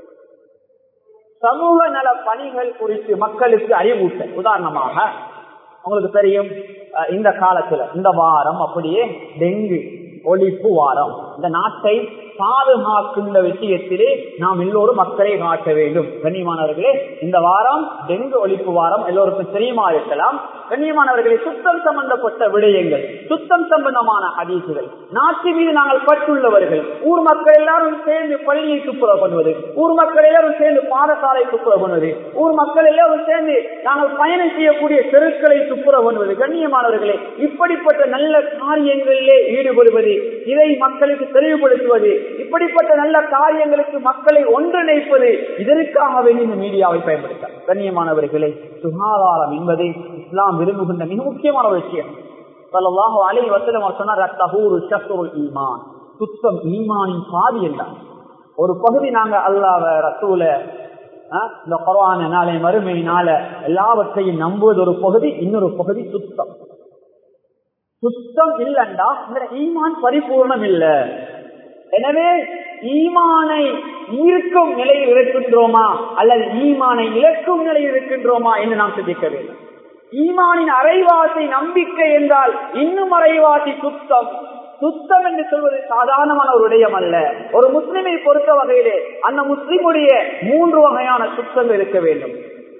சமூக நல பணிகள் குறித்து மக்களுக்கு அறிவூட்ட உதாரணமாக உங்களுக்கு தெரியும் இந்த காலத்துல இந்த வாரம் அப்படியே டெங்கு ஒழிப்பு வாரம் இந்த நாட்டை பாதுகாக்கின்ற விஷயத்திலே நாம் எல்லோரும் மக்களை காட்ட வேண்டும் கண்ணியமானவர்களே இந்த வாரம் டெங்கு ஒழிப்பு வாரம் எல்லோருக்கும் தெரியுமா இருக்கலாம் கண்ணியமானவர்களே சுத்தம் சம்பந்தப்பட்ட விடயங்கள் சுத்தம் சம்பந்தமான ஹதீசுகள் நாட்டு மீது நாங்கள் பற்றுள்ளவர்கள் ஊர் மக்கள் எல்லாரும் சேர்ந்து பள்ளியை துப்புரவு பண்ணுவது ஊர் மக்கள் எல்லாரும் சேர்ந்து பாடசாலை துப்புரவு பண்ணுவது ஊர் மக்கள் எல்லாரும் சேர்ந்து நாங்கள் பயணம் செய்யக்கூடிய தெருக்களை துப்புரவு பண்ணுவது கண்ணியமானவர்களே இப்படிப்பட்ட நல்ல காரியங்களிலே ஈடுபடுவது இதை மக்களுக்கு தெளிவுபடுத்துவது இப்படிப்பட்ட நல்ல காரியங்களுக்கு மக்களை ஒன்றிணைப்பது இதற்காக வேண்டி இந்த மீடியாவை பயன்படுத்த கண்ணியமானவர்களே சுகாதாரம் என்பது இஸ்லாம் விரும்புகின்ற மிக முக்கியமான ஒரு விஷயம் சொல்லலாக அலை வசலம் சொன்னார் ஈமான் சுத்தம் ஈமானின் பாதி என்றார் ஒரு பகுதி நாங்க அல்லாவ ரசூல இந்த குரான நாளை மறுமையினால எல்லாவற்றையும் நம்புவது ஒரு பகுதி இன்னொரு பகுதி சுத்தம் சுத்தம் இல்லைண்டா இந்த ஈமான் பரிபூர்ணம் இல்ல எனவே ஈமானை ஈர்க்கும் நிலையில் இருக்கின்றோமா அல்லது ஈமானை இழக்கும் நிலையில் இருக்கின்றோமா என்று நாம் சிந்திக்க வேண்டும் ஈமானின் அரைவாசி நம்பிக்கை என்றால் இன்னும் அரைவாசி சுத்தம் சுத்தம் என்று சொல்வது சாதாரணமான ஒரு விடயம் அல்ல ஒரு முஸ்லிமை பொறுத்த வகையிலே அந்த முஸ்லிமுடைய மூன்று வகையான சுத்தங்கள் இருக்க வேண்டும்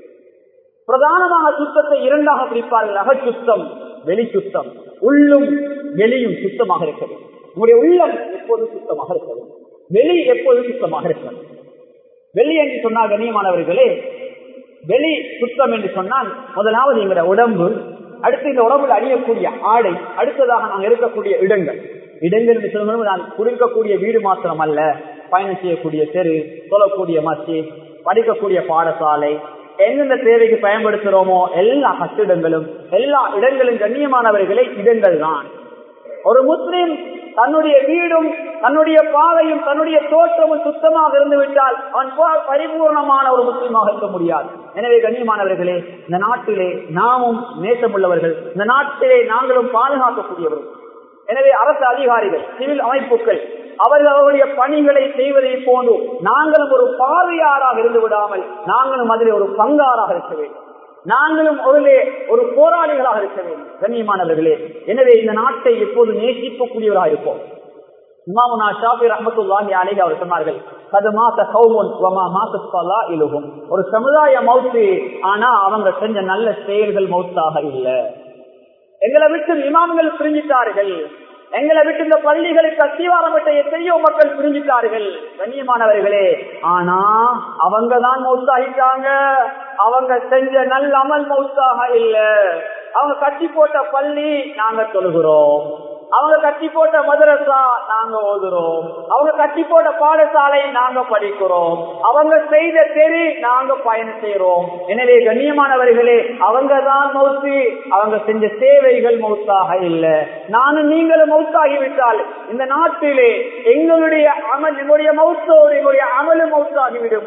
பிரதானமான சுத்தத்தை இரண்டாக பிரிப்பார்கள் அகச்சுத்தம் வெளி சுத்தம் உள்ளும் வெளியும் சுத்தமாக இருக்க வேண்டும் உங்களுடைய உள்ளம் எப்போதும் சுத்தமாக இருக்க வேண்டும் வெளி எப்போதும் சுத்தமாக இருக்க வேண்டும் வெளி என்று சொன்னால் கண்ணியமானவர்களே வெளி சுத்தம் என்று சொன்னால் முதலாவது எங்களுடைய உடம்பு அடுத்து இந்த உடம்புல அணியக்கூடிய ஆடை அடுத்ததாக நாங்கள் இருக்கக்கூடிய இடங்கள் இடங்கள் என்று சொல்லும்போது நான் குடிக்கக்கூடிய வீடு மாத்திரம் அல்ல பயணம் செய்யக்கூடிய தெரு சொல்லக்கூடிய மசி படிக்கக்கூடிய பாடசாலை எந்தெந்த தேவைக்கு பயன்படுத்துறோமோ எல்லா கட்டிடங்களும் எல்லா இடங்களும் கண்ணியமானவர்களே இடங்கள் தான் ஒரு முஸ்லிம் தன்னுடைய வீடும் தன்னுடைய பாதையும் தன்னுடைய தோற்றமும் சுத்தமாக இருந்து விட்டால் அவன் பரிபூர்ணமான ஒரு முஸ்லீமாக இருக்க முடியாது எனவே கண்ணியமானவர்களே இந்த நாட்டிலே நாமும் நேசமுள்ளவர்கள் இந்த நாட்டிலே நாங்களும் பாதுகாக்கக்கூடியவர்கள் எனவே அரசு அதிகாரிகள் சிவில் அமைப்புகள் அவர்கள் அவருடைய பணிகளை செய்வதை போன்று நாங்களும் ஒரு பார்வையாராக இருந்து விடாமல் நாங்களும் அதில் ஒரு பங்காராக இருக்க வேண்டும் நாங்களும் ஒரு ஒரு போராளிகளாக இருக்க வேண்டும் கண்ணியமானவர்களே எனவே இந்த நாட்டை எப்போது நேசிக்கக்கூடியவராக இருப்போம் இமாமுனா ஷாபி ரஹமத்துல்லாஹி அலைஹி அவர் சொன்னார்கள் கது மாத்த கௌமுன் வமா மாத்தலா இலுகும் ஒரு சமுதாய மௌத்து ஆனா அவங்க செஞ்ச நல்ல செயல்கள் மௌத்தாக இல்ல எங்களை விட்டு இமாம்கள் பிரிஞ்சிட்டார்கள் எங்களை விட்டு இந்த பள்ளிகளுக்கு அத்திவாரம் விட்ட எத்தனையோ மக்கள் பிரிஞ்சிட்டார்கள் கண்ணியமானவர்களே ஆனா அவங்க தான் மௌத்தாகிட்டாங்க அவங்க செஞ்ச நல்ல அமல் மௌத்தாக இல்ல அவங்க கட்டி போட்ட பள்ளி நாங்க தொழுகிறோம் அவங்க கட்டி போட்ட மதரசா நாங்க ஓதுறோம் அவங்க கட்டி போட்ட பாடசாலை நாங்க படிக்கிறோம் அவங்க செய்த தெரு நாங்க பயணம் செய்யறோம் எனவே கண்ணியமானவர்களே அவங்க தான் மௌத்து அவங்க செஞ்ச சேவைகள் மௌத்தாக இல்ல நானும் நீங்களும் மௌத்தாகிவிட்டால் இந்த நாட்டிலே எங்களுடைய அமல் எங்களுடைய மௌத்தோடு எங்களுடைய அமலும் மௌத்தாகி விடுமா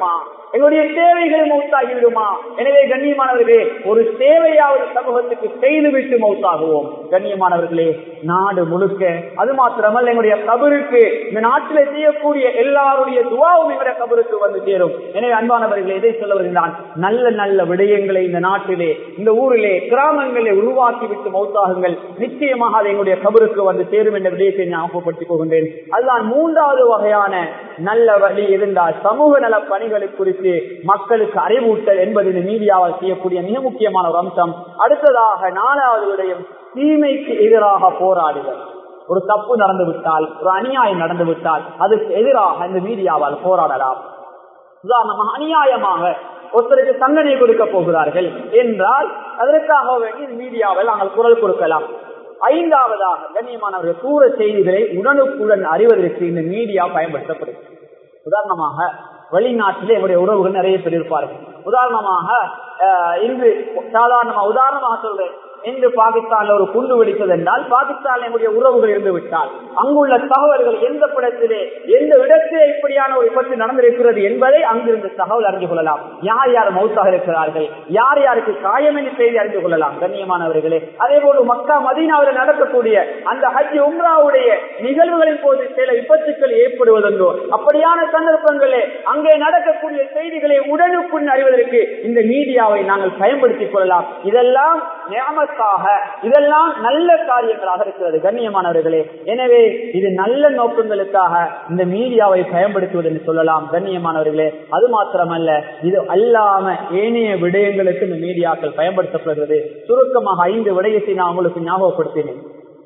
எங்களுடைய தேவைகள் மௌத்தாகி விடுமா எனவே கண்ணியமானவர்களே ஒரு சேவையாவது சமூகத்துக்கு செய்துவிட்டு மௌத்தாகுவோம் கண்ணியமானவர்களே நாடு முழுக்க அது மாத்திரமல்ல எங்களுடைய கபருக்கு இந்த நாட்டில் செய்யக்கூடிய எல்லாருடைய துவாவும் எங்களுடைய கபருக்கு வந்து சேரும் எனவே அன்பானவர்களே எதை சொல்ல வருகிறான் நல்ல நல்ல விடயங்களை இந்த நாட்டிலே இந்த ஊரிலே கிராமங்களை உருவாக்கி விட்டு மௌத்தாகுங்கள் நிச்சயமாக அது எங்களுடைய கபருக்கு வந்து சேரும் என்ற விடயத்தை ஞாபகப்படுத்திக் போகின்றேன் அதுதான் மூன்றாவது வகையான நல்ல வழி இருந்தால் சமூக நல பணிகளை குறித்து மக்களுக்கு அறிவூட்டல் என்பது இந்த மீடியாவால் செய்யக்கூடிய மிக முக்கியமான ஒரு அம்சம் அடுத்ததாக நாலாவது விடயம் தீமைக்கு எதிராக போராடுதல் ஒரு தப்பு நடந்து விட்டால் ஒரு அநியாயம் நடந்து விட்டால் அதுக்கு எதிராக இந்த மீடியாவால் போராடலாம் உதாரணமாக அநியாயமாக ஒருத்தருக்கு தண்டனை கொடுக்க போகிறார்கள் என்றால் அதற்காக வேண்டி மீடியாவில் நாங்கள் குரல் கொடுக்கலாம் ஐந்தாவதாக கண்ணியமானவர்கள் தூர செய்திகளை உடனுக்குடன் அறிவதற்கு இந்த மீடியா பயன்படுத்தப்படும் உதாரணமாக வெளிநாட்டிலே எங்களுடைய உறவுகள் நிறைய பேர் இருப்பார்கள் உதாரணமாக இன்று சாதாரணமா உதாரணமாக சொல்றேன் இன்று பாகிஸ்தான்ல ஒரு குண்டு வெடித்தது என்றால் பாகிஸ்தான் நம்முடைய உறவுகள் இருந்து விட்டால் அங்குள்ள தகவல்கள் எந்த படத்திலே எந்த இடத்திலே இப்படியான ஒரு விபத்து நடந்திருக்கிறது என்பதை அங்கிருந்து தகவல் அறிந்து கொள்ளலாம் யார் யார் மௌத்தாக இருக்கிறார்கள் யார் யாருக்கு காயம் என்று செய்தி அறிந்து கொள்ளலாம் கண்ணியமானவர்களே அதே போல மக்கா மதீனாவில் நடக்கக்கூடிய அந்த ஹஜ் உம்ராவுடைய நிகழ்வுகளின் போது சில விபத்துக்கள் ஏற்படுவதென்றோ அப்படியான சந்தர்ப்பங்களே அங்கே நடக்கக்கூடிய செய்திகளை உடனுக்குடன் அறிவதற்கு இந்த மீடியாவை நாங்கள் பயன்படுத்திக் கொள்ளலாம் இதெல்லாம் நியமத்தாக இதெல்லாம் நல்ல காரியங்களாக இருக்கிறது கண்ணியமானவர்களே எனவே இது நல்ல நோக்கங்களுக்காக இந்த மீடியாவை பயன்படுத்துவது என்று சொல்லலாம் கண்ணியமானவர்களே அது மாத்திரமல்ல இது அல்லாம ஏனைய விடயங்களுக்கு இந்த மீடியாக்கள் பயன்படுத்தப்படுகிறது சுருக்கமாக ஐந்து விடயத்தை நான் உங்களுக்கு ஞாபகப்படுத்தினேன்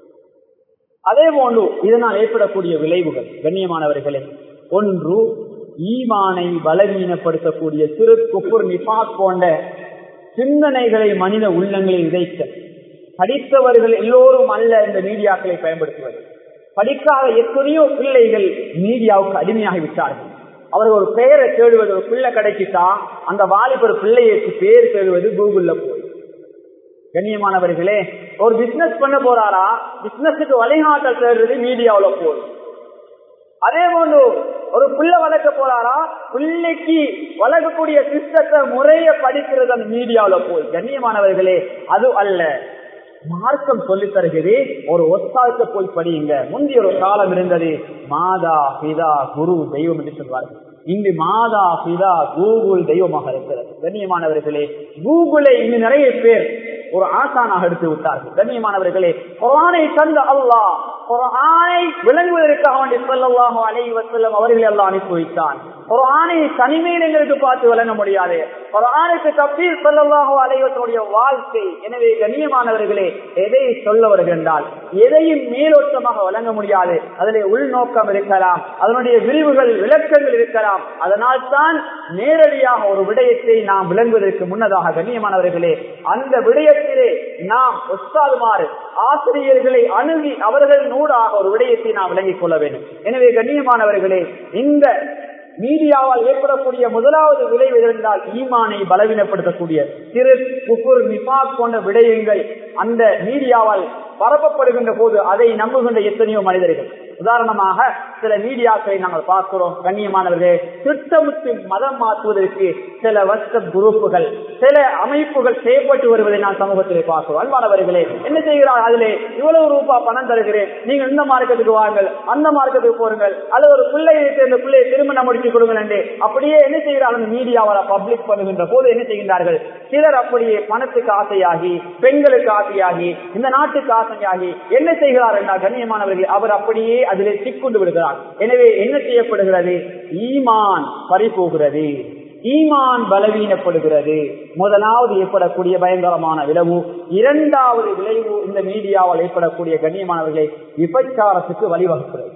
அதே போன்று இதனால் ஏற்படக்கூடிய விளைவுகள் கண்ணியமானவர்களே ஒன்று ஈமானை பலவீனப்படுத்தக்கூடிய சிறு குப்புர் நிபாத் போன்ற சிந்தனைகளை மனித உள்ளங்களில் விதைக்க படித்தவர்கள் எல்லோரும் அல்ல இந்த மீடியாக்களை பயன்படுத்துவது படிக்காத எத்தனையோ பிள்ளைகள் மீடியாவுக்கு அடிமையாகி விட்டார்கள் அவர்கள் ஒரு பெயரை தேடுவது ஒரு பிள்ளை கிடைச்சிட்டா அந்த வாலிபர் பிள்ளைக்கு பேர் தேடுவது கூகுள்ல போய் கண்ணியமானவர்களே ஒரு பிசினஸ் பண்ண போறாரா பிசினஸுக்கு வழிகாட்டல் தேடுறது மீடியாவுல போய் அதே போன்று ஒரு பிள்ளை வளர்க்க போறாரா பிள்ளைக்கு வளர்க்கக்கூடிய சிஸ்டத்தை முறைய படிக்கிறது அந்த மீடியாவில போய் கண்ணியமானவர்களே அது அல்ல மார்க்கம் சொல்லி தருகிறது ஒரு ஒத்தாழ்த்த போய் படியுங்க முந்தைய ஒரு காலம் இருந்தது மாதா பிதா குரு தெய்வம் என்று சொல்வார்கள் இங்கு மாதா பிதா கூகுள் தெய்வமாக இருக்கிறது கண்ணியமானவர்களே கூகுளை இங்கு நிறைய பேர் ஒரு ஆசானாக எடுத்து விட்டார்கள் கண்ணியமானவர்களே குரானை தந்த அல்லாஹ் குரானை விளங்குவதற்காக வேண்டி சொல்லல்லாஹோ அலை வசல்லம் அவர்களை எல்லாம் அனுப்பி வைத்தான் குரானை தனிமையில் எங்களுக்கு பார்த்து விளங்க முடியாது குரானுக்கு தப்பீர் சொல்லல்லாஹோ அலைவசனுடைய வாழ்க்கை எனவே கண்ணியமானவர்களே எதை சொல்ல வருகின்றால் எதையும் மேலோட்டமாக வழங்க முடியாது அதிலே உள்நோக்கம் இருக்கலாம் அதனுடைய விரிவுகள் விளக்கங்கள் இருக்கலாம் அதனால் தான் நேரடியாக ஒரு விடயத்தை நாம் விளங்குவதற்கு முன்னதாக கண்ணியமானவர்களே அந்த விடயத்திலே நாம் ஒஸ்தாதுமாறு ஆசிரியர்களை அணுகி அவர்கள் நூறாக ஒரு விடயத்தை நாம் விளங்கிக் கொள்ள வேண்டும் எனவே கண்ணியமானவர்களே இந்த மீடியாவால் ஏற்படக்கூடிய முதலாவது விளைவு இருந்தால் ஈமானை பலவீனப்படுத்தக்கூடிய திரு குப்புர் நிபாக் போன்ற விடயங்கள் அந்த மீடியாவால் பரப்பப்படுகின்ற போது அதை நம்புகின்ற எத்தனையோ மனிதர்கள் உதாரணமாக சில மீடியாக்களை நாங்கள் பார்க்கிறோம் கண்ணியமானவர்களே திட்டமிட்டு மதம் மாற்றுவதற்கு சில வாட்ஸ்அப் குரூப்புகள் சில அமைப்புகள் செய்யப்பட்டு வருவதை நான் சமூகத்திலே பார்க்கிறோம் அன்பானவர்களே என்ன செய்கிறார் அதிலே இவ்வளவு ரூபாய் பணம் தருகிறேன் நீங்கள் இந்த மார்க்கத்துக்கு வாருங்கள் அந்த மார்க்கத்துக்கு போருங்கள் அல்லது ஒரு பிள்ளையை சேர்ந்த பிள்ளையை திருமணம் முடித்து கொடுங்கள் என்று அப்படியே என்ன செய்கிறார் அந்த மீடியாவால் பப்ளிக் பண்ணுகின்ற போது என்ன செய்கின்றார்கள் சிலர் அப்படியே பணத்துக்கு ஆசையாகி பெண்களுக்கு ஆசையாகி இந்த நாட்டுக்கு ஆசையாகி என்ன செய்கிறார் என்றால் கண்ணியமானவர்கள் அவர் அப்படியே அதிலே சிக்குண்டு விடுகிறார் எனவே என்ன செய்யப்படுகிறது ஈமான் பறிபோகிறது ஈமான் பலவீனப்படுகிறது முதலாவது ஏற்படக்கூடிய பயங்கரமான விளைவு இரண்டாவது விளைவு இந்த மீடியாவால் ஏற்படக்கூடிய கண்ணியமானவர்களை விபச்சாரத்துக்கு வழிவகுக்கிறது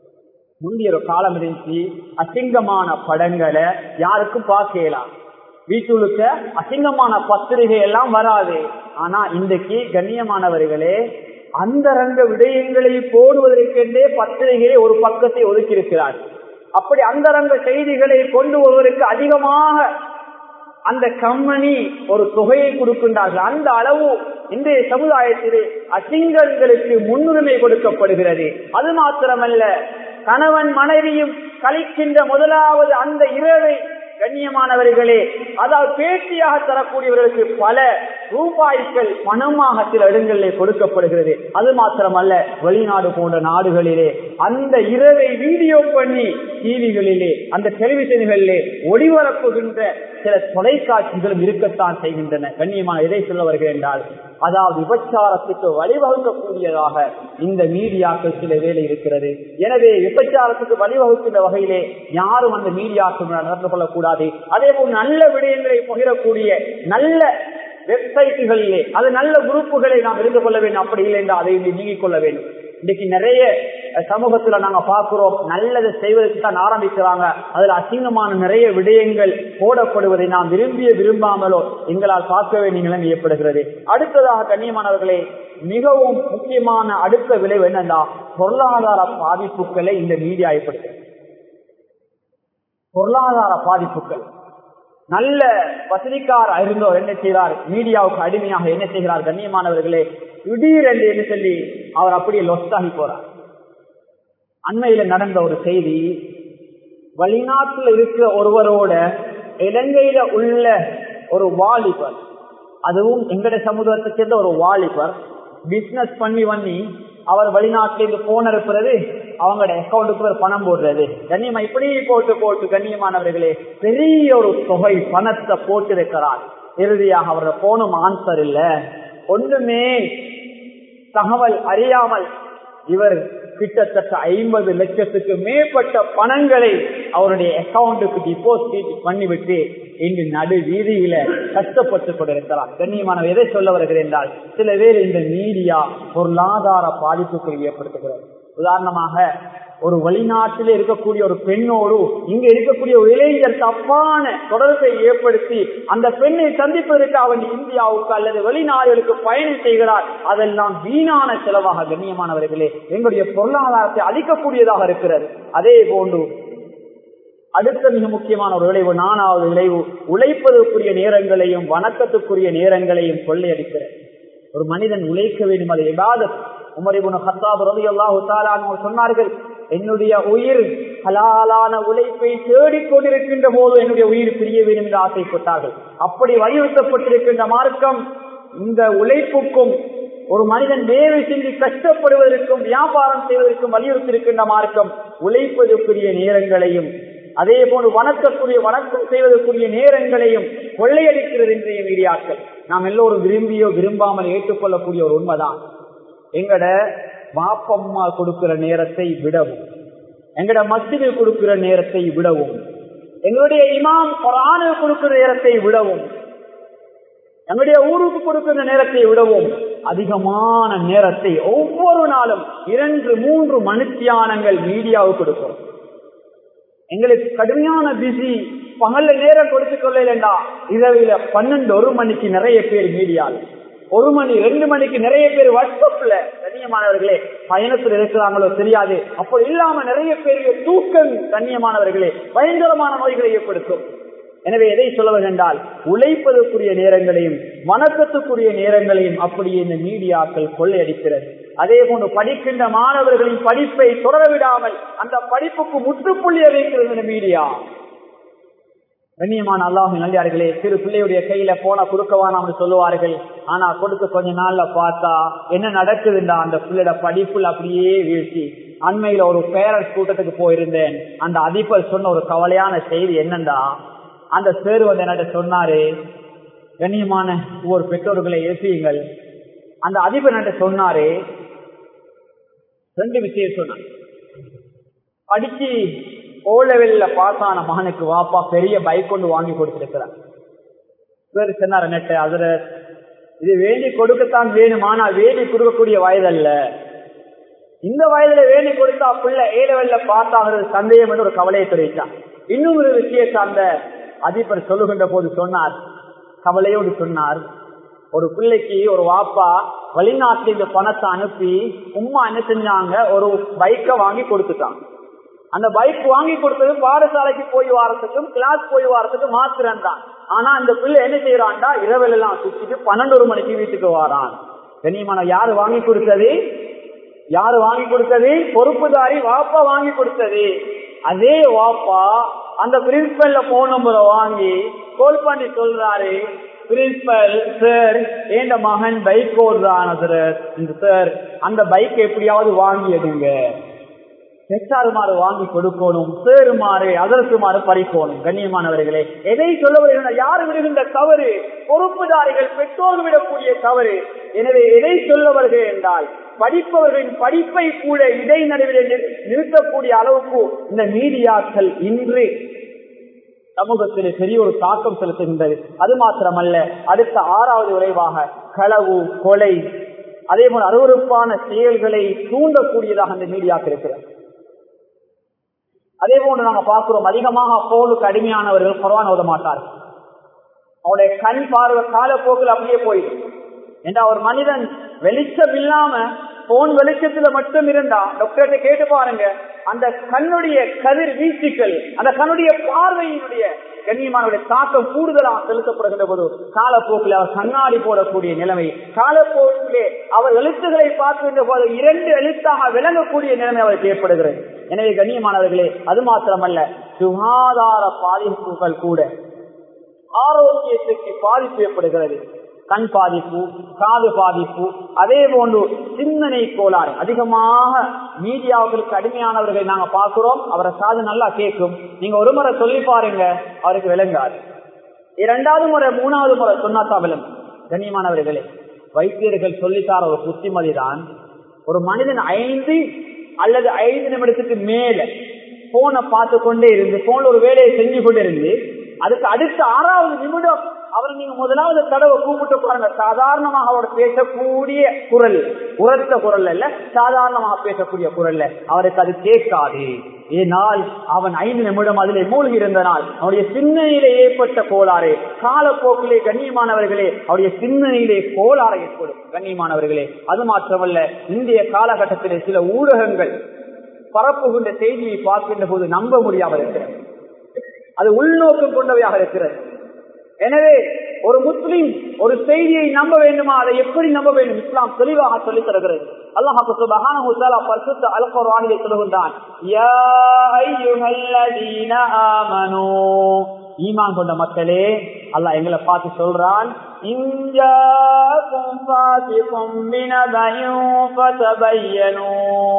முந்தைய ஒரு காலம் இருந்துச்சு அசிங்கமான படங்களை யாருக்கும் பார்க்கலாம் வீட்டுக்கு அசிங்கமான பத்திரிகை எல்லாம் வராது ஆனா இன்றைக்கு கண்ணியமானவர்களே அந்த ரங்க விடயங்களை போடுவதற்கென்றே பத்திரிகையை ஒரு பக்கத்தை ஒதுக்கி இருக்கிறார் அப்படி அந்த ரங்க செய்திகளை கொண்டு வருவதற்கு அதிகமாக அந்த கம்பெனி ஒரு தொகையை கொடுக்கின்றார்கள் அந்த அளவு இன்றைய சமுதாயத்திலே அசிங்கங்களுக்கு முன்னுரிமை கொடுக்கப்படுகிறது அது மாத்திரமல்ல கணவன் மனைவியும் கழிக்கின்ற முதலாவது அந்த இரவை கண்ணியமானவர்களே அதாவது பேட்டியாக தரக்கூடியவர்களுக்கு பல ரூபாய்கள் பணமாக சில இடங்களிலே கொடுக்கப்படுகிறது அது மாத்திரமல்ல வெளிநாடு போன்ற நாடுகளிலே அந்த இரவை வீடியோ பண்ணி டிவிகளிலே அந்த டெலிவிஷன்களிலே ஒளிபரப்புகின்ற சில தொலைக்காட்சிகளும் இருக்கத்தான் செய்கின்றன கண்ணியமான எதை சொல்ல வருகிறேன் என்றால் அதாவது விபச்சாரத்துக்கு வழிவகுக்கக்கூடியதாக இந்த மீடியாக்கள் சில வேலை இருக்கிறது எனவே விபச்சாரத்துக்கு வழிவகுக்கின்ற வகையிலே யாரும் அந்த மீடியாக்கள் நடந்து கொள்ளக்கூடாது அதே போல் நல்ல விடயங்களை பகிரக்கூடிய நல்ல வெப்சைட்டுகளிலே அது நல்ல குரூப்புகளை நாம் இருந்து கொள்ள வேண்டும் அப்படி இல்லை என்றால் அதை நீங்கிக் கொள்ள வேண்டும் இன்னைக்கு நிறைய சமூகத்துல நாங்க பாக்குறோம் நல்லதை செய்வதற்கு தான் ஆரம்பிக்கிறாங்க அதுல அசிங்கமான நிறைய விடயங்கள் போடப்படுவதை நாம் விரும்பிய விரும்பாமலோ எங்களால் பார்க்க வேண்டிய நிலைமை ஏற்படுகிறது அடுத்ததாக கண்ணியமானவர்களே மிகவும் முக்கியமான அடுத்த விளைவு என்னன்னா பொருளாதார பாதிப்புகளை இந்த மீடியா ஏற்படுத்துகிறது பொருளாதார பாதிப்புகள் நல்ல வசதிக்கார் இருந்தவர் என்ன செய்கிறார் மீடியாவுக்கு அடிமையாக என்ன செய்கிறார் கண்ணியமானவர்களே திடீரென்று என்ன சொல்லி அவர் அப்படியே லொஸ்டாகி போறார் அண்மையில நடந்த ஒரு செய்தி வெளிநாட்டில் இருக்கிற ஒருவரோட இலங்கையில உள்ள ஒரு வாலிபர் அதுவும் எங்கட சமூகத்தை சேர்ந்த ஒரு வாலிபர் பிசினஸ் பண்ணி பண்ணி அவர் வெளிநாட்டிலிருந்து போன இருக்கிறது அவங்களோட அக்கௌண்ட்டுக்கு ஒரு பணம் போடுறது கண்ணியமா இப்படி போட்டு போட்டு கண்ணியமானவர்களே பெரிய ஒரு தொகை பணத்தை போட்டு இருக்கிறார் இறுதியாக அவரோட போனும் ஆன்சர் இல்ல ஒண்ணுமே தகவல் அறியாமல் இவர் கிட்டத்தட்ட ஐம்பது லட்சத்துக்கு மேற்பட்ட பணங்களை அவருடைய அக்கௌண்ட்டுக்கு டிபாசிட் பண்ணிவிட்டு இங்கு நடு வீதியில கஷ்டப்பட்டு கொண்டிருக்கிறார் கண்ணியமானவர் எதை சொல்ல வருகிறேன் என்றால் சில பேர் இந்த மீடியா பொருளாதார பாதிப்புக்கு ஏற்படுத்துகிறது உதாரணமாக ஒரு வெளிநாட்டில் இருக்கக்கூடிய ஒரு பெண்ணோடு இங்க இருக்கக்கூடிய ஒரு இளைஞர் தப்பான தொடர்பை ஏற்படுத்தி அந்த பெண்ணை சந்திப்பதற்கு அவன் இந்தியாவுக்கு அல்லது வெளிநாடுகளுக்கு பயணம் செய்கிறார் அதெல்லாம் வீணான செலவாக கண்ணியமானவர்களே எங்களுடைய பொருளாதாரத்தை அளிக்கக்கூடியதாக இருக்கிறது அதே போன்று அடுத்த மிக முக்கியமான ஒரு விளைவு நானாவது விளைவு உழைப்பதற்குரிய நேரங்களையும் வணக்கத்துக்குரிய நேரங்களையும் கொள்ளையடிக்கிறது ஒரு மனிதன் உழைக்க வேண்டும் அது எபாதத் உமரிபுன ஹத்தாப் ரவி அல்லாஹு சொன்னார்கள் என்னுடைய உயிர் ஹலாலான உழைப்பை தேடிக் கொண்டிருக்கின்ற போது என்னுடைய உயிர் பிரிய வேண்டும் என்று ஆசைப்பட்டார்கள் அப்படி வலியுறுத்தப்பட்டிருக்கின்ற மார்க்கம் இந்த உழைப்புக்கும் ஒரு மனிதன் வேலை செஞ்சு கஷ்டப்படுவதற்கும் வியாபாரம் செய்வதற்கும் வலியுறுத்தியிருக்கின்ற மார்க்கம் உழைப்பதற்குரிய நேரங்களையும் அதே போன்று வணக்கக்கூடிய வணக்கம் செய்வதற்குரிய நேரங்களையும் கொள்ளையடிக்கிறது இன்றைய மீடியாக்கள் நாம் எல்லோரும் விரும்பியோ விரும்பாமல் ஏற்றுக்கொள்ளக்கூடிய ஒரு உண்மைதான் எங்கட வாப்பம்மா கொடுக்கிற நேரத்தை விடவும் எங்கட மசிதில் கொடுக்கிற நேரத்தை விடவும் எங்களுடைய இமாம் குரானு கொடுக்கிற நேரத்தை விடவும் எங்களுடைய ஊருக்கு கொடுக்கிற நேரத்தை விடவும் அதிகமான நேரத்தை ஒவ்வொரு நாளும் இரண்டு மூன்று மனுத்தியானங்கள் மீடியாவுக்கு கொடுக்கிறோம் எங்களுக்கு கடுமையான பிஸி பகல்ல நேரம் கொடுத்து கொள்ளலண்டா இரவில பன்னெண்டு ஒரு மணிக்கு நிறைய பேர் மீடியாவில் ஒரு மணி ரெண்டு மணிக்கு நிறைய பேர் வாட்ஸ்அப்ல கண்ணியமானவர்களே பயணத்தில் இருக்கிறாங்களோ தெரியாது அப்போ இல்லாம நிறைய பேருக்கு தூக்கம் கண்ணியமானவர்களே பயங்கரமான நோய்களை ஏற்படுத்தும் எனவே எதை சொல்ல என்றால் உழைப்பதற்குரிய நேரங்களையும் வணக்கத்துக்குரிய நேரங்களையும் அப்படியே இந்த மீடியாக்கள் கொள்ளையடிக்கிறது அதே போன்று படிக்கின்ற மாணவர்களின் படிப்பை தொடர விடாமல் அந்த படிப்புக்கு முற்றுப்புள்ளிய வைக்கிறது இந்த மீடியா கண்ணியமான அல்லாஹ் நல்லியார்களே சிறு பிள்ளையுடைய கையில போன கொடுக்கவானாம்னு சொல்லுவார்கள் ஆனா கொடுத்து கொஞ்ச நாள்ல பார்த்தா என்ன நடக்குதுண்டா அந்த பிள்ளையோட படிப்புல அப்படியே வீழ்ச்சி அண்மையில ஒரு பேரண்ட்ஸ் கூட்டத்துக்கு போயிருந்தேன் அந்த அதிபர் சொன்ன ஒரு கவலையான செய்தி என்னண்டா அந்த சேரு வந்து என்கிட்ட சொன்னாரு கண்ணியமான ஒவ்வொரு பெற்றோர்களை ஏசியுங்கள் அந்த அதிபர் என்கிட்ட சொன்னாரு ரெண்டு விஷயம் சொன்னார் படிச்சு ஓ லெவல்ல பாஸ் ஆன மகனுக்கு வாப்பா பெரிய பைக் கொண்டு வாங்கி கொடுத்திருக்கிறார் பேர் சொன்னார் நெட்ட அதுல இது வேண்டி கொடுக்கத்தான் வேணும் ஆனா வேண்டி கொடுக்கக்கூடிய வயதல்ல இந்த வயதுல வேண்டி கொடுத்தா பிள்ளை ஏ லெவல்ல பாஸ் ஆகிறது சந்தேகம் என்று ஒரு கவலையை தெரிவித்தான் இன்னும் ஒரு விஷயத்தை அந்த அதிபர் சொல்லுகின்ற போது சொன்னார் கவலையோடு சொன்னார் ஒரு பிள்ளைக்கு ஒரு வாப்பா வெளிநாட்டுல இந்த பணத்தை அனுப்பி உமா என்ன செஞ்சாங்க ஒரு பைக்கை வாங்கி கொடுத்துட்டாங்க அந்த பைக் வாங்கி கொடுத்தது பாடசாலைக்கு போய் வாரத்துக்கும் கிளாஸ் போய் வாரத்துக்கும் மாத்திரம் தான் ஆனா அந்த பிள்ளை என்ன செய்யறான்டா இரவில் எல்லாம் சுத்திட்டு பன்னெண்டு ஒரு மணிக்கு வீட்டுக்கு வாரான் கனியமான யாரு வாங்கி கொடுத்தது யாரு வாங்கி கொடுத்தது பொறுப்புதாரி வாப்பா வாங்கி கொடுத்தது அதே வாப்பா அந்த பிரின்சிபல்ல போன் நம்பரை வாங்கி கால் பண்ணி சொல்றாரு பிரின்சிபல் சார் என் மகன் பைக் ஓடுறான் சார் அந்த பைக் எப்படியாவது வாங்கி எடுங்க பெற்றாருமாறு வாங்கி கொடுக்கணும் சேருமாறு அதற்குமாறு பறிக்கணும் கண்ணியமானவர்களே எதை சொல்ல வருகின்றனர் யார் விடுகின்ற தவறு பொறுப்புதாரிகள் பெற்றோர் விடக்கூடிய தவறு எனவே எதை சொல்ல வருகிறேன் என்றால் படிப்பவர்களின் படிப்பை கூட இடை நடுவில் நிறுத்தக்கூடிய அளவுக்கு இந்த மீடியாக்கள் இன்று சமூகத்திலே பெரிய ஒரு தாக்கம் செலுத்துகின்றது அது மாத்திரமல்ல அடுத்த ஆறாவது விரைவாக களவு கொலை அதே போல அருவறுப்பான செயல்களை தூண்டக்கூடியதாக அந்த மீடியாக்கள் இருக்கிறது அதே போன்று நாங்க பார்க்கிறோம் அதிகமாக போலுக்கு அடிமையானவர்கள் குரான் ஓத மாட்டார்கள் அவருடைய கண் பார்வை காலப்போக்கில் அப்படியே போயிடும் ஏன்னா ஒரு மனிதன் வெளிச்சம் இல்லாம போன் வெளிச்சத்துல மட்டும் இருந்தா டாக்டர்கிட்ட கேட்டு பாருங்க அந்த கண்ணுடைய கதிர் வீச்சுக்கள் அந்த கண்ணுடைய பார்வையினுடைய கண்ணியமானுடைய தாக்கம் கூடுதலாக செலுத்தப்படுகின்ற போது காலப்போக்கில் அவர் கண்ணாடி போடக்கூடிய நிலைமை காலப்போக்கிலே அவர் எழுத்துக்களை பார்க்கின்ற போது இரண்டு எழுத்தாக விளங்கக்கூடிய நிலைமை அவருக்கு ஏற்படுகிறது எனவே கண்ணியமானவர்களே அது மாத்திரமல்ல சுகாதார பாதிப்புகள் கூட ஆரோக்கியத்துக்கு பாதிப்பு ஏற்படுகிறது கண் பாதிப்பு காது பாதிப்பு அதே போன்று சிந்தனை கோளாறு அதிகமாக மீடியாவுக்கு அடிமையானவர்களை நாங்க பார்க்கிறோம் அவரை காது நல்லா கேட்கும் நீங்க ஒரு முறை சொல்லி பாருங்க அவருக்கு விளங்காது இரண்டாவது முறை மூணாவது முறை சொன்னாதான் விளங்கும் கண்ணியமானவர்களே வைத்தியர்கள் சொல்லித்தார ஒரு புத்திமதி தான் ஒரு மனிதன் ஐந்து அல்லது ஐந்து நிமிடத்துக்கு மேல போனை பார்த்து கொண்டே இருந்து போன்ல ஒரு வேலையை செஞ்சு கொண்டு இருந்து அதுக்கு அடுத்த ஆறாவது நிமிடம் அவர் நீங்க முதலாவது தடவை கூப்பிட்டு பாருங்க சாதாரணமாக அவர் பேசக்கூடிய குரல் உரத்த குரல் அல்ல சாதாரணமாக பேசக்கூடிய குரல்ல அவருக்கு அது கேட்காது ஏனால் அவன் ஐந்து நிமிடம் அதிலே மூழ்கி இருந்தனால் அவருடைய சிந்தனையிலே ஏற்பட்ட கோளாறு காலப்போக்கிலே கண்ணியமானவர்களே அவருடைய சிந்தனையிலே கோளாறு ஏற்படும் கண்ணியமானவர்களே அது மாத்திரமல்ல இந்திய காலகட்டத்திலே சில ஊடகங்கள் பரப்புகின்ற செய்தியை பார்க்கின்ற போது நம்ப முடியாமல் இருக்கிறது அது உள்நோக்கம் கொண்டவையாக இருக்கிறது எனவே ஒரு முஸ்லிம் ஒரு செய்தியை நம்ப வேண்டுமா அதை எப்படி நம்ப வேண்டும் இஸ்லாம் தெளிவாக சொல்லித் தருகிறது அல்லாஹ் சுப்ஹானஹு தஆலா பரிசுத்த அல் குர்ஆனிலே சொல்லுகின்றான் யா அய்யுஹல்லதீன ஆமனூ ஈமான் கொண்ட மக்களே அல்லாஹ் எங்களை பார்த்து சொல்றான் இன்ஜாக்கும் ஃபாசிகும் பினபையும் ஃபதபையனூ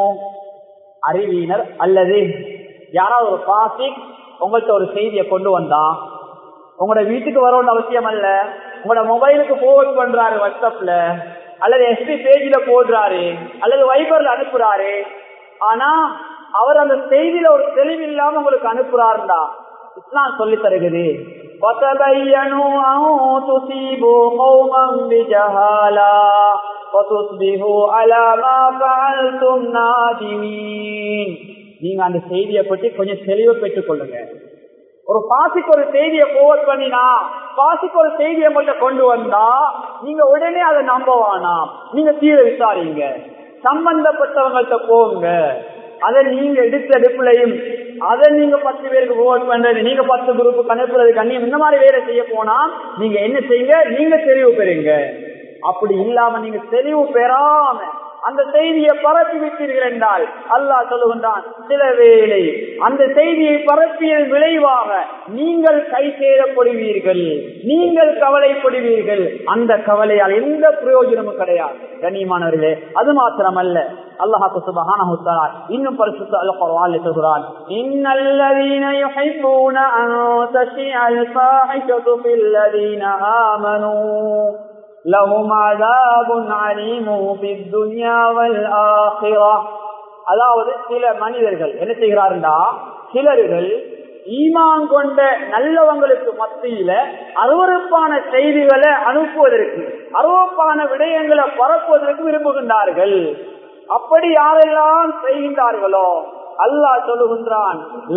அறிவியினர் அல்லது யாராவது ஒரு பாசிக் உங்கள்கிட்ட ஒரு செய்தியை கொண்டு வந்தா உங்களோட வீட்டுக்கு வரணும்னு அவசியம் அல்ல உங்களோட மொபைலுக்கு போர்ட் பண்றாரு வாட்ஸ்அப்ல அல்லது எஸ்பி பேஜ்ல போடுறாரு அல்லது வைபர்ல அனுப்புறாரு ஆனா அவர் அந்த செய்தியில ஒரு தெளிவு இல்லாம உங்களுக்கு அனுப்புறாருண்டா இஸ்லாம் சொல்லி தருகிறது وَتَبَيَّنُوا أَن تُصِيبُوا قَوْمًا بِجَهَالَةٍ فَتُصْبِحُوا عَلَى مَا فَعَلْتُمْ نَادِمِينَ நீங்க அந்த செய்தியை பற்றி கொஞ்சம் தெளிவு பெற்றுக் கொள்ளுங்க ஒரு பாசிக்கு ஒரு செய்தியை போவல் பண்ணினா பாசிக்கு ஒரு செய்தியை மட்டும் கொண்டு வந்தா நீங்க உடனே அதை நம்ப வேணாம் நீங்க தீர விசாரிங்க சம்பந்தப்பட்டவங்கள்ட்ட போங்க அதை நீங்க எடுத்த எடுப்புலையும் அதை நீங்க பத்து பேருக்கு ஓட் பண்றது நீங்க பத்து குரூப்புக்கு அனுப்புறது கண்ணியம் இந்த மாதிரி வேலை செய்ய போனா நீங்க என்ன செய்யுங்க நீங்க தெளிவு பெறுங்க அப்படி இல்லாம நீங்க தெளிவு பெறாம அந்த செய்தியை பரப்பி விட்டீர்கள் என்றால் அல்லாஹ் சொல்லுகின்றான் சில வேளை அந்த செய்தியை பரப்பியல் விளைவாக நீங்கள் கை சேரப்படுவீர்கள் நீங்கள் கவலைப்படுவீர்கள் அந்த கவலையால் எந்த பிரயோஜனமும் கிடையாது கண்ணியமானவர்களே அது மாத்திரமல்ல அல்லாஹாக்கு சுபஹானஹு தஆலா இன்னும் பரிசுத்த அல் குர்ஆனில் சொல்கிறான் இன்னல்லதீன யுஹிப்பூன அன் தஷிஅல் ஃபாஹிஷத்து ஃபில்லதீன ஆமனூ லஹும் அஸாபுன் அலீமும் ஃபித் துன்யா வல் ஆখিরাহ அதாவது சில மனிதர்கள் என்ன செய்கிறார்களா சிலர்கள் ஈமான் கொண்ட நல்லவங்களுக்கு மத்தியில அருவறுப்பான செய்திகளை அனுப்புவதற்கு அருவப்பான விடயங்களை பரப்புவதற்கு விரும்புகின்றார்கள் அப்படி யாரெல்லாம் செய்கின்றார்களோ அல்லாஹ் சொல்லுகின்றான்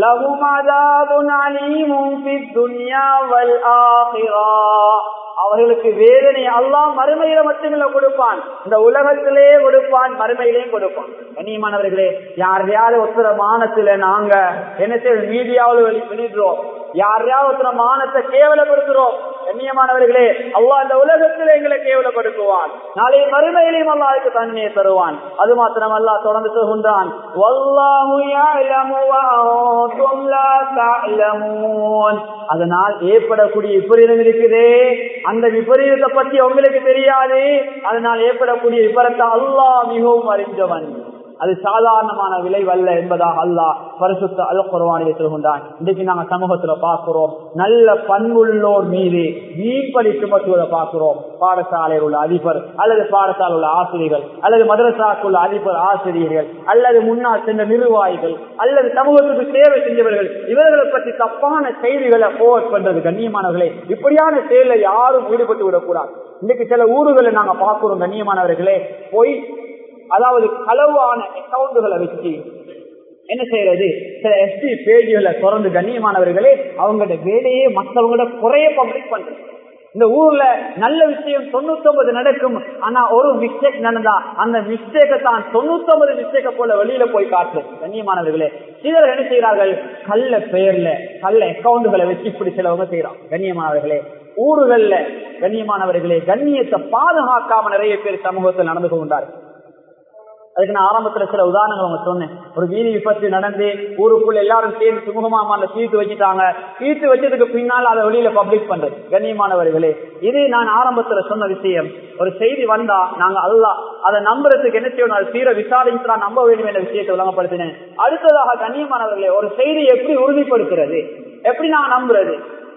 அவர்களுக்கு வேதனை அல்லாஹ் மறுமையில மட்டுமில்ல கொடுப்பான் இந்த உலகத்திலே கொடுப்பான் மறுமையிலேயும் கொடுப்பான் கண்ணியமானவர்களே யாரையாவது ஒருத்தர மானத்துல நாங்க என்ன செய்ய மீடியாவில் வெளியிடுறோம் யாரையாவது மானத்தை கேவலப்படுத்துறோம் கண்ணியமானவர்களே அல்லா இந்த உலகத்தில் எங்களை கேவலப்படுத்துவான் நாளை மறுமையிலையும் அல்லாவுக்கு தன்மையை தருவான் அது மாத்திரம் அல்லா தொடர்ந்து சொல்கின்றான் அதனால் ஏற்படக்கூடிய விபரீதம் இருக்குதே அந்த விபரீதத்தை பற்றி உங்களுக்கு தெரியாது அதனால் ஏற்படக்கூடிய விபரத்தை அல்லா மிகவும் அறிந்தவன் அது சாதாரணமான விளைவல்ல என்பதாக அல்லாஹ் பரிசுத்த அல் குர்வானிலே சொல்கின்றான் இன்றைக்கு நாங்க சமூகத்துல பார்க்கிறோம் நல்ல பண்புள்ளோர் மீது வீண்படி சுமத்துவதை பார்க்கிறோம் பாடசாலையில் உள்ள அதிபர் அல்லது பாடசாலை உள்ள ஆசிரியர்கள் அல்லது மதரசாக்குள்ள அதிபர் ஆசிரியர்கள் அல்லது முன்னாள் சென்ற நிர்வாகிகள் அல்லது சமூகத்துக்கு சேவை செஞ்சவர்கள் இவர்களை பற்றி தப்பான செய்திகளை போர்ட் பண்றது கண்ணியமானவர்களே இப்படியான செயல யாரும் ஈடுபட்டு விடக்கூடாது இன்னைக்கு சில ஊர்களை நாங்க பார்க்கிறோம் கண்ணியமானவர்களே போய் அதாவது களவான அக்கௌண்டுகளை வச்சு என்ன செய்யறது சில எஸ்டி பேஜ்களை திறந்து கண்ணியமானவர்களே அவங்களோட வேலையே மற்றவங்களோட குறைய பப்ளிக் பண்றது இந்த ஊர்ல நல்ல விஷயம் தொண்ணூத்தி ஒன்பது நடக்கும் ஆனா ஒரு மிஸ்டேக் நடந்தா அந்த மிஸ்டேக்கை தான் தொண்ணூத்தி ஒன்பது மிஸ்டேக்க போல வெளியில போய் காட்டு கண்ணியமானவர்களே சிலர் என்ன செய்யறார்கள் கல்ல பெயர்ல கல்ல அக்கௌண்டுகளை வச்சு இப்படி சிலவங்க செய்யறான் கண்ணியமானவர்களே ஊர்கள்ல கண்ணியமானவர்களே கண்ணியத்தை பாதுகாக்காம நிறைய பேர் சமூகத்தில் நடந்து கொண்டார்கள் அதுக்கு நான் ஆரம்பத்துல சில உதாரணங்கள் அவங்க சொன்னேன் ஒரு வீதி விபத்து நடந்து ஊருக்குள்ள எல்லாரும் சேர்ந்து சுமூகமா தீர்த்து வச்சுட்டாங்க தீர்த்து வச்சதுக்கு பின்னால் அதை வெளியில பப்ளிக் பண்றது கண்ணியமானவர்களே இது நான் ஆரம்பத்துல சொன்ன விஷயம் ஒரு செய்தி வந்தா நாங்க அல்லா அதை நம்புறதுக்கு என்ன செய்யணும் அது தீர விசாரிச்சு நம்ப வேண்டும் என்ற விஷயத்தை விளங்கப்படுத்தினேன் அடுத்ததாக கண்ணியமானவர்களே ஒரு செய்தி எப்படி உறுதிப்படுத்துறது எப்படி நான் நம்புறது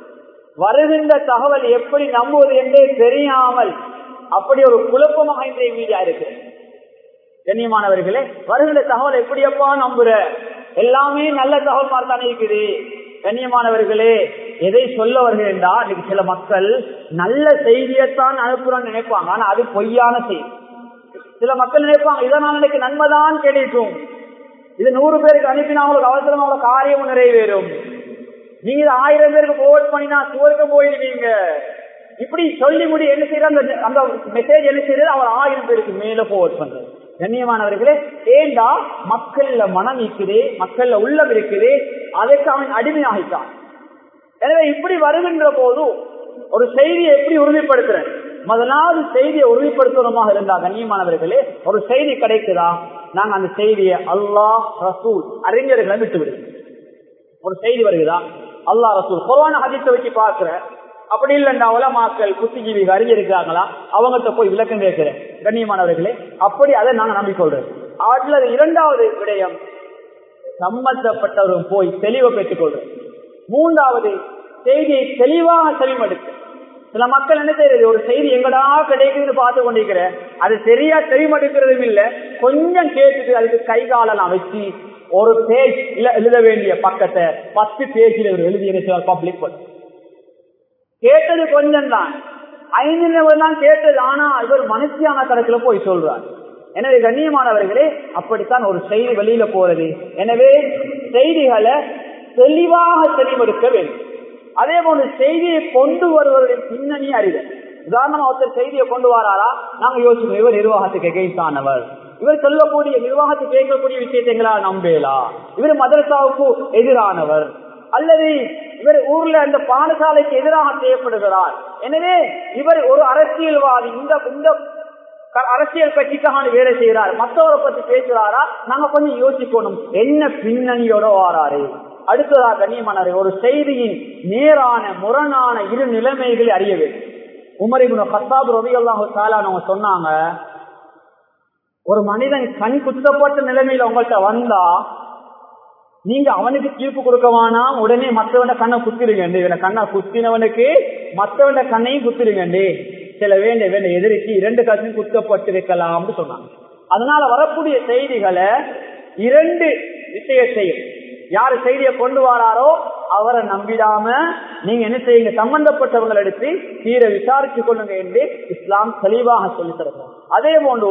வருகின்ற தகவல் எப்படி நம்புவது என்றே தெரியாமல் அப்படி ஒரு குழப்பமாக இன்றைய மீடியா இருக்கு கண்ணியமானவர்களே வருகிற தகவல் எப்படியப்பா நம்புற எல்லாமே நல்ல தகவல் மாதிரி தானே இருக்குது கண்ணியமானவர்களே எதை சொல்ல வருகிறா இன்னைக்கு சில மக்கள் நல்ல செய்தியைத்தான் அனுப்புறோம்னு நினைப்பாங்க ஆனா அது பொய்யான செய்தி சில மக்கள் நினைப்பாங்க இதனால் எனக்கு நன்மைதான் கிடைக்கும் இது நூறு பேருக்கு அனுப்பினா அவங்களுக்கு அவசரம் அவங்களுக்கு காரியமும் நிறைவேறும் நீங்க இது ஆயிரம் பேருக்கு போர்ட் பண்ணினா சுவருக்கு போயிடுவீங்க இப்படி சொல்லி முடி என்ன செய்யற அந்த அந்த மெசேஜ் என்ன செய்யறது அவர் ஆயிரம் பேருக்கு மேல போர்ட் பண்றது கண்ணியமானவர்களே ஏண்டா மக்கள்ல மனம் இருக்குது மக்கள்ல உள்ளம் இருக்குது அதற்கு அவன் அடிமையாகிட்டான் எனவே இப்படி வருகின்ற போது ஒரு செய்தியை எப்படி உறுதிப்படுத்துறேன் முதலாவது செய்தியை உறுதிப்படுத்துவதாக இருந்தா கண்ணியமானவர்களே ஒரு செய்தி கிடைக்குதா நாங்க அந்த செய்தியை அல்லாஹ் ரசூல் அறிஞர்களை விட்டு விடுவோம் ஒரு செய்தி வருகுதா அல்லா ரசூல் கொரோனா ஹதித்தை வச்சு பாக்குற அப்படி இல்லைண்டா உலமாக்கள் புத்திஜீவி அறிஞ்சிருக்காங்களா அவங்கள்ட்ட போய் விளக்கம் கேட்கிறேன் கண்ணியமானவர்களே அப்படி அதை நாங்க நம்பிக்கொள்றோம் அதுல இரண்டாவது விடயம் சம்பந்தப்பட்டவரும் போய் தெளிவை பெற்றுக் கொள்றோம் மூன்றாவது செய்தியை தெளிவாக செவிமடுத்து சில மக்கள் என்ன செய்யறது ஒரு செய்தி எங்கடா கிடைக்குதுன்னு பார்த்து கொண்டிருக்கிற அது சரியா தெளிமடுக்கிறதும் இல்ல கொஞ்சம் கேட்டுட்டு அதுக்கு கை காலெல்லாம் வச்சு ஒரு பேஜ் இல்ல எழுத வேண்டிய பக்கத்தை பத்து பேஜில் எழுதி என்ன பப்ளிக் பண்ணு கேட்டது கொஞ்சம் தான் ஐந்து நிமிடம் தான் கேட்டது ஆனா இவர் மனுஷியான கணக்குல போய் சொல்றார் எனவே கண்ணியமானவர்களே அப்படித்தான் ஒரு செய்தி வெளியில போறது எனவே செய்திகளை தெளிவாக தெளிவெடுக்க வேண்டும் அதே போன்று செய்தியை கொண்டு வருவதற்கு பின்னணி அறிதல் உதாரணமா ஒருத்தர் செய்தியை கொண்டு வராரா நாங்க யோசிக்கணும் இவர் நிர்வாகத்துக்கு எகைத்தானவர் இவர் சொல்லக்கூடிய நிர்வாகத்துக்கு கேட்கக்கூடிய விஷயத்தை எங்களால் நம்பேலா இவர் மதரசாவுக்கு எதிரானவர் அல்லது இவர் ஊர்ல அந்த பாடசாலைக்கு எதிராக செய்யப்படுகிறார் எனவே இவர் ஒரு அரசியல்வாதி இந்த இந்த அரசியல் கட்சிக்காக வேலை செய்யறார் மற்றவரை பத்தி பேசுறாரா நாங்க கொஞ்சம் யோசிக்கணும் என்ன பின்னணியோட வாராரு அடுத்ததா கண்ணியமானாரு ஒரு செய்தியின் நேரான முரணான இரு நிலைமைகளை அறிய வேண்டும் உமரிபுன கத்தாப் ரவி அல்லாஹு சொன்னாங்க ஒரு மனிதன் கண் குத்தப்பட்ட நிலைமையில உங்கள்கிட்ட வந்தா நீங்க அவனுக்கு தீர்ப்பு கொடுக்கவானா உடனே மற்றவன கண்ணை குத்திருங்க இவனை கண்ணை குத்தினவனுக்கு மற்றவன கண்ணையும் குத்திருங்க சில வேண்டிய வேண்டிய எதிர்க்கு இரண்டு கண்ணும் குத்தப்பட்டிருக்கலாம்னு சொன்னாங்க அதனால வரக்கூடிய செய்திகளை இரண்டு விஷயத்தையும் யாரு செய்தியை கொண்டு வராரோ அவரை நம்பிடாம நீங்க என்ன செய்யுங்க சம்பந்தப்பட்டவங்களை எடுத்து தீர விசாரிச்சு கொள்ளுங்க என்று இஸ்லாம் தெளிவாக சொல்லி தருகிறோம் அதே போன்று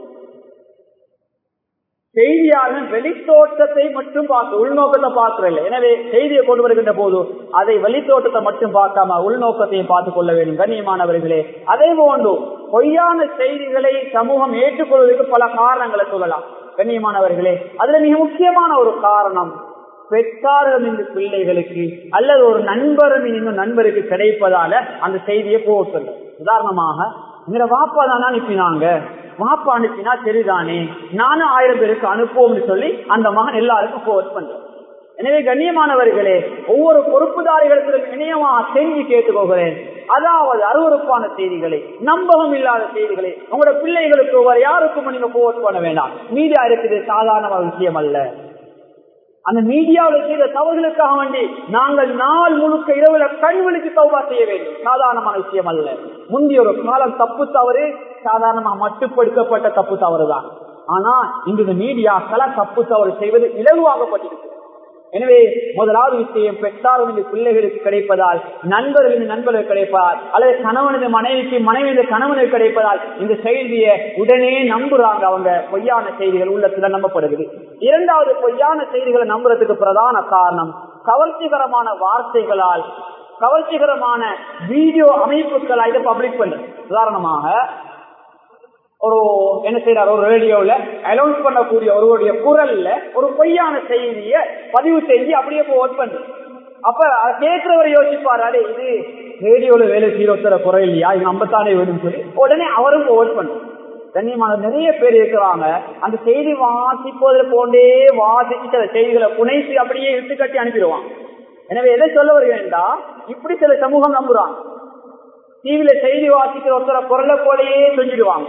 செய்தியாளன் வெளித்தோட்டத்தை மட்டும் பார்க்க உள்நோக்கத்தை பார்க்கிறதில்லை எனவே செய்தியை கொண்டு வருகின்ற போது அதை வெளித்தோட்டத்தை மட்டும் பார்க்காம உள்நோக்கத்தையும் பார்த்துக் கொள்ள வேண்டும் கண்ணியமானவர்களே அதே போன்று பொய்யான செய்திகளை சமூகம் ஏற்றுக்கொள்வதற்கு பல காரணங்களை சொல்லலாம் கண்ணியமானவர்களே அதுல மிக முக்கியமான ஒரு காரணம் பெற்றார்கள் இந்த பிள்ளைகளுக்கு அல்லது ஒரு நண்பரும் இன்னும் நண்பருக்கு கிடைப்பதால அந்த செய்தியை போக சொல்ல உதாரணமாக இந்த வாப்பா தானே அனுப்பினாங்க வாப்பா அனுப்பினா சரிதானே நானும் ஆயிரம் பேருக்கு அனுப்புவோம்னு சொல்லி அந்த மகன் எல்லாருக்கும் போவட் பண்றேன் எனவே கண்ணியமானவர்களே ஒவ்வொரு பொறுப்புதாரிகளுக்கும் இணையமாக செஞ்சு கேட்டுக்கோகிறேன் அதாவது அருவறுப்பான செய்திகளை நம்பகம் இல்லாத செய்திகளை உங்களோட பிள்ளைகளுக்கு ஒவ்வொரு யாருக்கும் நீங்க போவட் பண்ண வேண்டாம் மீடியா இருக்குது சாதாரண விஷயம் அல்ல அந்த மீடியாவில் செய்த தவறுகளுக்காக வேண்டி நாங்கள் நாள் முழுக்க இரவுல கண்வெளிக்கு தௌபா செய்ய வேண்டும் சாதாரணமான விஷயம் அல்ல முந்தைய ஒரு காலம் தப்பு தவறு சாதாரணமாக மட்டுப்படுத்தப்பட்ட தப்பு தவறு தான் ஆனா இங்கு மீடியாக்கள தப்பு தவறு செய்வது இலகுவாகப்பட்டிருக்கு எனவே முதலாவது விஷயம் பெற்றார்கள் பிள்ளைகளுக்கு கிடைப்பதால் நண்பர்களின் நண்பர்கள் கிடைப்பதால் அல்லது கணவனது மனைவிக்கு மனைவி கணவனுக்கு கிடைப்பதால் இந்த செய்தியை உடனே நம்புறாங்க அவங்க பொய்யான செய்திகள் உள்ளத்துல நம்பப்படுகிறது இரண்டாவது பொய்யான செய்திகளை நம்புறதுக்கு பிரதான காரணம் கவர்ச்சிகரமான வார்த்தைகளால் கவர்ச்சிகரமான வீடியோ அமைப்புகளை இதை பப்ளிக் பண்ணு உதாரணமாக ஒரு என்ன செய்யறாரு ஒரு ரேடியோல அனௌன்ஸ் பண்ணக்கூடிய ஒருவருடைய குரல்ல ஒரு பொய்யான செய்திய பதிவு செஞ்சு அப்படியே ஒர்க் பண்ணு அப்ப அதை கேட்கிறவர் யோசிப்பாரு அடே இது ரேடியோல வேலை செய்யற குறை இல்லையா இது நம்பத்தானே வேணும்னு சொல்லி உடனே அவரும் ஒர்க் பண்ணும் கண்ணியமான நிறைய பேர் இருக்கிறாங்க அந்த செய்தி வாசிப்பதில் போண்டே வாசிச்சு அந்த செய்திகளை புனைத்து அப்படியே இட்டு கட்டி அனுப்பிடுவான் எனவே எதை சொல்ல வருகிறேன்டா இப்படி சில சமூகம் நம்புறாங்க டிவியில செய்தி வாசிக்கிற ஒருத்தர குரலை போலேயே செஞ்சிடுவாங்க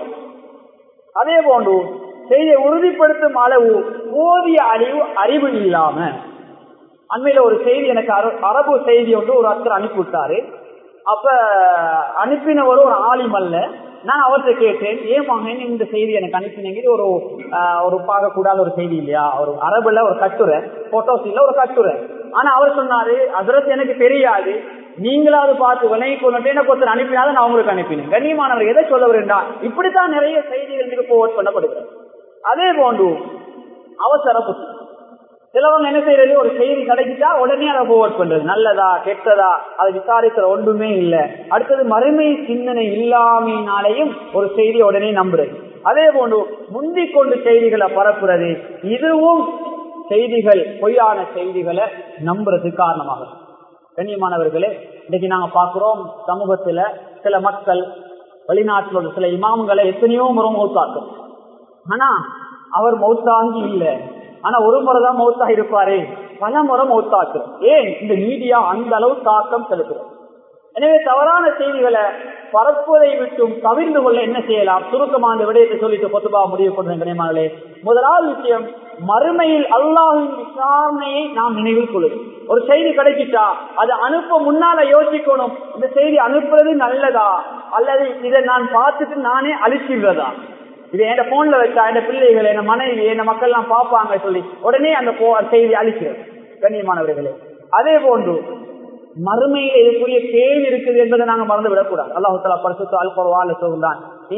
அதே போன்று செய்தியை உறுதிப்படுத்தும் அளவு போதிய அறிவு அறிவு இல்லாம அண்மையில ஒரு செய்தி எனக்கு அரபு செய்தி ஒன்று ஒரு அத்தர் அனுப்பிவிட்டாரு அப்ப அனுப்பினவர் ஒரு ஆலிம் அல்ல நான் அவர்கிட்ட கேட்டேன் ஏன் மகன் இந்த செய்தி எனக்கு அனுப்பினீங்க ஒரு ஒரு பார்க்கக்கூடாத ஒரு செய்தி இல்லையா ஒரு அரபுல ஒரு கட்டுரை போட்டோஸ் இல்ல ஒரு கட்டுரை ஆனா அவர் சொன்னாரு அதற்கு எனக்கு தெரியாது நீங்களாவது பார்த்து விலகி கொண்டு எனக்கு ஒருத்தர் அனுப்பினாலும் நான் உங்களுக்கு அனுப்பினேன் கண்ணியமானவர் எதை சொல்ல வருண்டா இப்படித்தான் நிறைய செய்திகள் மீது போவட் பண்ணப்படுகிறது அதே போன்று அவசர புத்தி சிலவங்க என்ன செய்யறது ஒரு செய்தி கிடைச்சிட்டா உடனே அதை போவட் பண்றது நல்லதா கெட்டதா அதை விசாரிக்கிற ஒன்றுமே இல்லை அடுத்தது மறுமை சிந்தனை இல்லாமையினாலையும் ஒரு செய்தியை உடனே நம்புறது அதே போன்று முந்திக் கொண்டு செய்திகளை பரப்புறது இதுவும் செய்திகள் பொய்யான செய்திகளை நம்புறதுக்கு காரணமாகும் கண்ணியமானவர்களே இன்னைக்கு நாங்க பாக்குறோம் சமூகத்துல சில மக்கள் வெளிநாட்டில் உள்ள சில இமாம்களை எத்தனையோ முறை மௌத்தாக்கும் ஆனா அவர் மௌத்தாங்கி இல்லை ஆனா ஒரு முறை தான் மௌத்தா இருப்பாரு பல முறை மௌத்தாக்குறோம் ஏன் இந்த மீடியா அந்த அளவு தாக்கம் செலுத்துறோம் எனவே தவறான செய்திகளை பரப்புவதை விட்டும் தவிர்ந்து கொள்ள என்ன செய்யலாம் சுருக்கமான விடயத்தை சொல்லிட்டு பொதுவா முடிவு கொண்டேன் கனியமானே முதலாவது விஷயம் மறுமையில் அல்லாஹின் விசாரணையை நாம் நினைவில் கொள்ளும் ஒரு செய்தி கிடைச்சிட்டா அதை அனுப்ப முன்னால யோசிக்கணும் இந்த செய்தி அனுப்புறது நல்லதா அல்லது இதை நான் பார்த்துட்டு நானே அழிச்சிடுறதா இது என் போன்ல வச்சா என் பிள்ளைகள் என் மனைவி என் மக்கள் எல்லாம் பார்ப்பாங்க சொல்லி உடனே அந்த செய்தி அழிக்கிறது கண்ணியமானவர்களே அதே போன்று மறுமையில் இதுக்குரிய கேள்வி இருக்குது என்பதை நாங்க மறந்து விடக்கூடாது அல்லாஹு தலா பரிசுத்த அல் குர்வால சொல்றான்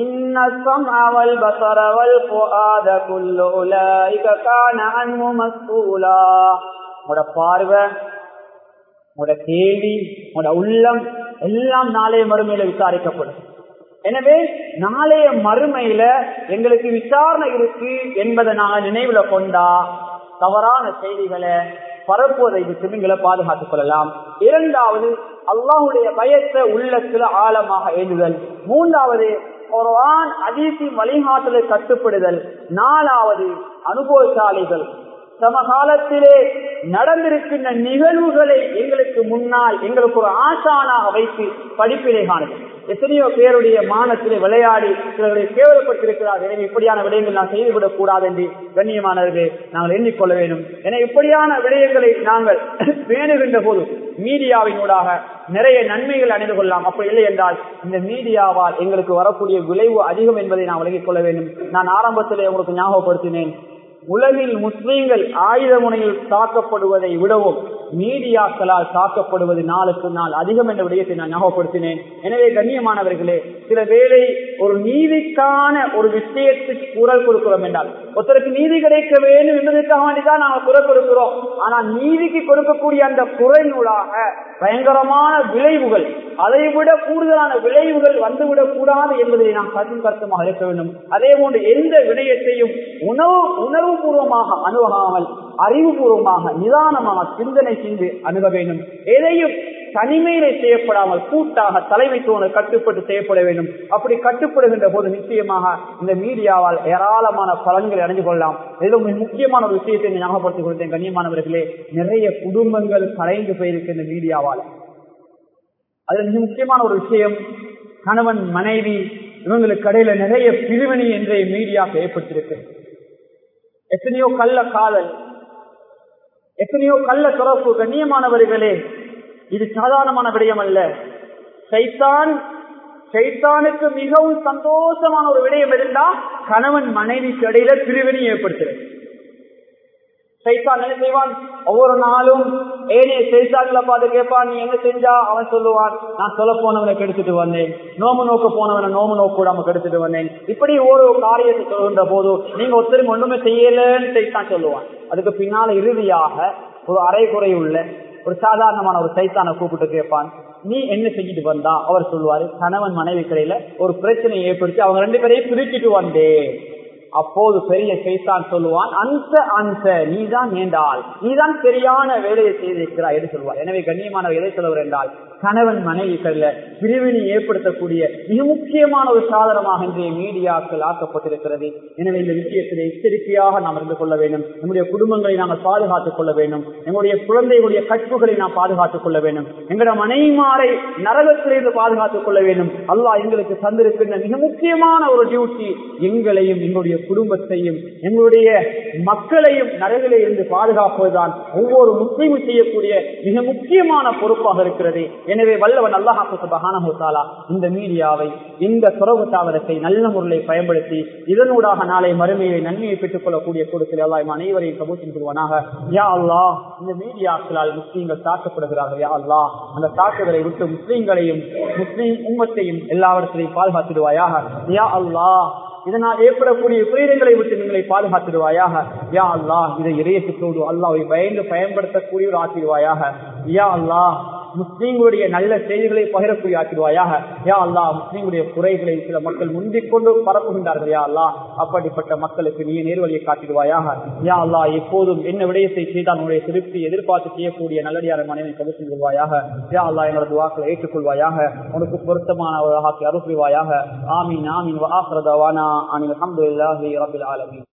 உங்களோட பார்வை உங்களோட கேள்வி உங்களோட உள்ளம் எல்லாம் நாளைய மறுமையில விசாரிக்கப்படும் எனவே நாளைய மறுமையில எங்களுக்கு விசாரணை இருக்கு என்பதை நாங்க நினைவுல கொண்டா தவறான செய்திகளை பரப்புவதை விட்டு எங்களை பாதுகாத்துக் கொள்ளலாம் இரண்டாவது அல்லாஹுடைய பயத்தை உள்ளத்துல ஆழமாக எழுதுதல் மூன்றாவது குரான் அதிசி வழிகாட்டலை கட்டுப்படுதல் நாலாவது அனுபவசாலிகள் சமகாலத்திலே நடந்திருக்கின்ற நிகழ்வுகளை எங்களுக்கு முன்னால் எங்களுக்கு ஒரு ஆசானாக வைத்து படிப்பினை காணுது எத்தனையோ பேருடைய மானத்திலே விளையாடி சிலர்களை கேவலப்பட்டிருக்கிறார் எனவே இப்படியான விடயங்கள் நான் செய்துவிடக் கூடாது என்று கண்ணியமானவர்கள் நாங்கள் எண்ணிக்கொள்ள வேண்டும் என இப்படியான விடயங்களை நாங்கள் பேணுகின்ற போது மீடியாவினூடாக நிறைய நன்மைகள் அணிந்து கொள்ளலாம் அப்படி இல்லை என்றால் இந்த மீடியாவால் எங்களுக்கு வரக்கூடிய விளைவு அதிகம் என்பதை நான் விலகிக் கொள்ள வேண்டும் நான் ஆரம்பத்திலே உங்களுக்கு ஞாபகப்படுத்தினேன் உலகில் முஸ்லீம்கள் ஆயுத முனையில் தாக்கப்படுவதை விடவும் மீடியாக்களால் தாக்கப்படுவது நாளுக்கு நாள் அதிகம் என்ற விடயத்தை நான் ஞாபகப்படுத்தினேன் எனவே கண்ணியமானவர்களே சில வேளை ஒரு நீதிக்கான ஒரு விஷயத்துக்கு குரல் கொடுக்கிறோம் என்றால் ஒருத்தருக்கு நீதி கிடைக்க வேண்டும் என்பதற்காக வேண்டிதான் நாங்கள் குரல் கொடுக்கிறோம் ஆனால் நீதிக்கு கொடுக்கக்கூடிய அந்த குறைநூலாக பயங்கரமான விளைவுகள் அதை விட கூடுதலான விளைவுகள் வந்துவிடக் கூடாது என்பதை நாம் கருத்தும் கருத்துமாக இருக்க வேண்டும் அதே போன்று எந்த விடயத்தையும் உணவு உணவு உணர்வுபூர்வமாக அணுகாமல் அறிவுபூர்வமாக நிதானமாக சிந்தனை செய்து அணுக வேண்டும் எதையும் தனிமையிலே செய்யப்படாமல் கூட்டாக தலைமைத்துவம் கட்டுப்பட்டு செய்யப்பட வேண்டும் அப்படி கட்டுப்படுகின்ற போது நிச்சயமாக இந்த மீடியாவால் ஏராளமான பலன்களை அடைந்து கொள்ளலாம் இதில் மிக முக்கியமான ஒரு விஷயத்தை ஞாபகப்படுத்திக் கொடுத்தேன் கண்ணியமானவர்களே நிறைய குடும்பங்கள் கலைந்து போயிருக்கு இந்த மீடியாவால் அதுல மிக முக்கியமான ஒரு விஷயம் கணவன் மனைவி இவங்களுக்கு இடையில நிறைய பிரிவினை என்ற மீடியா ஏற்பட்டிருக்கு எத்தனையோ கள்ள காதல் எத்தனையோ கள்ள தொடர்பு கண்ணியமானவர்களே இது சாதாரணமான விடயம் அல்ல சைத்தான் சைத்தானுக்கு மிகவும் சந்தோஷமான ஒரு விடயம் இருந்தா கணவன் மனைவிக்கு இடையில பிரிவினை ஏற்படுத்துறது சைத்தான் என்ன செய்வான் ஒவ்வொரு நாளும் ஏனே சைத்தான்களை பார்த்து கேட்பான் நீ என்ன செஞ்சா அவன் சொல்லுவான் நான் சொல்ல போனவனை கெடுத்துட்டு வந்தேன் நோமு நோக்க போனவனை நோமு நோக்க கூடாம கெடுத்துட்டு வந்தேன் இப்படி ஒரு காரியத்தை சொல்கின்ற போது நீங்க ஒருத்தரும் ஒண்ணுமே செய்யலன்னு சைத்தான் சொல்லுவான் அதுக்கு பின்னால இறுதியாக ஒரு அரை குறை உள்ள ஒரு சாதாரணமான ஒரு சைத்தானை கூப்பிட்டு கேட்பான் நீ என்ன செஞ்சுட்டு வந்தா அவர் சொல்லுவாரு கணவன் மனைவி கடையில ஒரு பிரச்சனையை ஏற்படுத்தி அவங்க ரெண்டு பேரையும் பிரிச்சுட்டு வந்தேன் அப்போது பெரிய சைத்தான் சொல்லுவான் அந்த அந்த நீதான் ஏண்டால் நீதான் சரியான வேலையை செய்திருக்கிறாய் என்று சொல்லுவார் எனவே கண்ணியமானவர் எதை சொல்லுவார் என்றால் கணவன் மனைவிகள்ல பிரிவினை ஏற்படுத்தக்கூடிய மிக முக்கியமான ஒரு சாதனமாக இன்றைய மீடியாக்கள் ஆக்கப்பட்டிருக்கிறது எனவே இந்த விஷயத்தில் எச்சரிக்கையாக நாம் இருந்து கொள்ள வேண்டும் நம்முடைய குடும்பங்களை நாங்கள் பாதுகாத்துக் கொள்ள வேண்டும் எங்களுடைய குழந்தைகளுடைய கற்புகளை நாம் பாதுகாத்துக் கொள்ள வேண்டும் எங்களுடைய மனைமாரை நரகத்திலிருந்து பாதுகாத்துக் கொள்ள வேண்டும் அல்லாஹ் எங்களுக்கு தந்திருக்கின்ற மிக முக்கியமான ஒரு டியூட்டி எங்களையும் எங்களுடைய குடும்பத்தையும் எங்களுடைய மக்களையும் நரகிலே இருந்து பாதுகாப்பதுதான் ஒவ்வொரு முஸ்லீமும் செய்யக்கூடிய மிக முக்கியமான பொறுப்பாக இருக்கிறது எனவே வல்லவன் அல்லாஹாலா இந்த மீடியாவை இந்த துறவு தாவரத்தை நல்ல முறையில் பயன்படுத்தி இதனூடாக நாளை மறுமையை நன்மையை பெற்றுக் கொள்ளக்கூடிய கொடுக்கல் எல்லாம் அனைவரையும் கபூசின் கொள்வானாக யா அல்லா இந்த மீடியாக்களால் முஸ்லீம்கள் தாக்கப்படுகிறார்கள் யா அல்லா அந்த தாக்குதலை விட்டு முஸ்லீம்களையும் முஸ்லீம் உம்மத்தையும் எல்லாவற்றையும் பாதுகாத்திடுவாயாக யா அல்லா இதனால் ஏற்படக்கூடிய விபரீதங்களை விட்டு நீங்களை பாதுகாத்திடுவாயாக யா அல்லா இதை இறையத்துக்கோடு அல்லாவை பயந்து பயன்படுத்தக்கூடிய ஒரு ஆக்கிடுவாயாக யா அல்லா முஸ்லீம்களுடைய நல்ல செய்திகளை பகிரக்கூடிய ஆக்கிடுவாயாக யா அல்லா முஸ்லீம்களுடைய குறைகளை சில மக்கள் முந்திக் கொண்டு பரப்புகின்றார்கள் யா அல்லா அப்படிப்பட்ட மக்களுக்கு நீ நேர்வழியை காட்டிடுவாயாக யா அல்லா எப்போதும் என்ன விடயத்தை செய்தால் உன்னுடைய திருப்தி எதிர்பார்த்து செய்யக்கூடிய நல்லடியார மனைவி கருத்து கொள்வாயாக யா அல்லா எங்களது வாக்களை ஏற்றுக்கொள்வாயாக உனக்கு பொருத்தமான ஒரு ஆக்கி அருள்வாயாக ஆமீன் ஆமீன் வாஹ்ரதவானா அனில் அஹமதுல்லாஹி ரபில் ஆலமீன்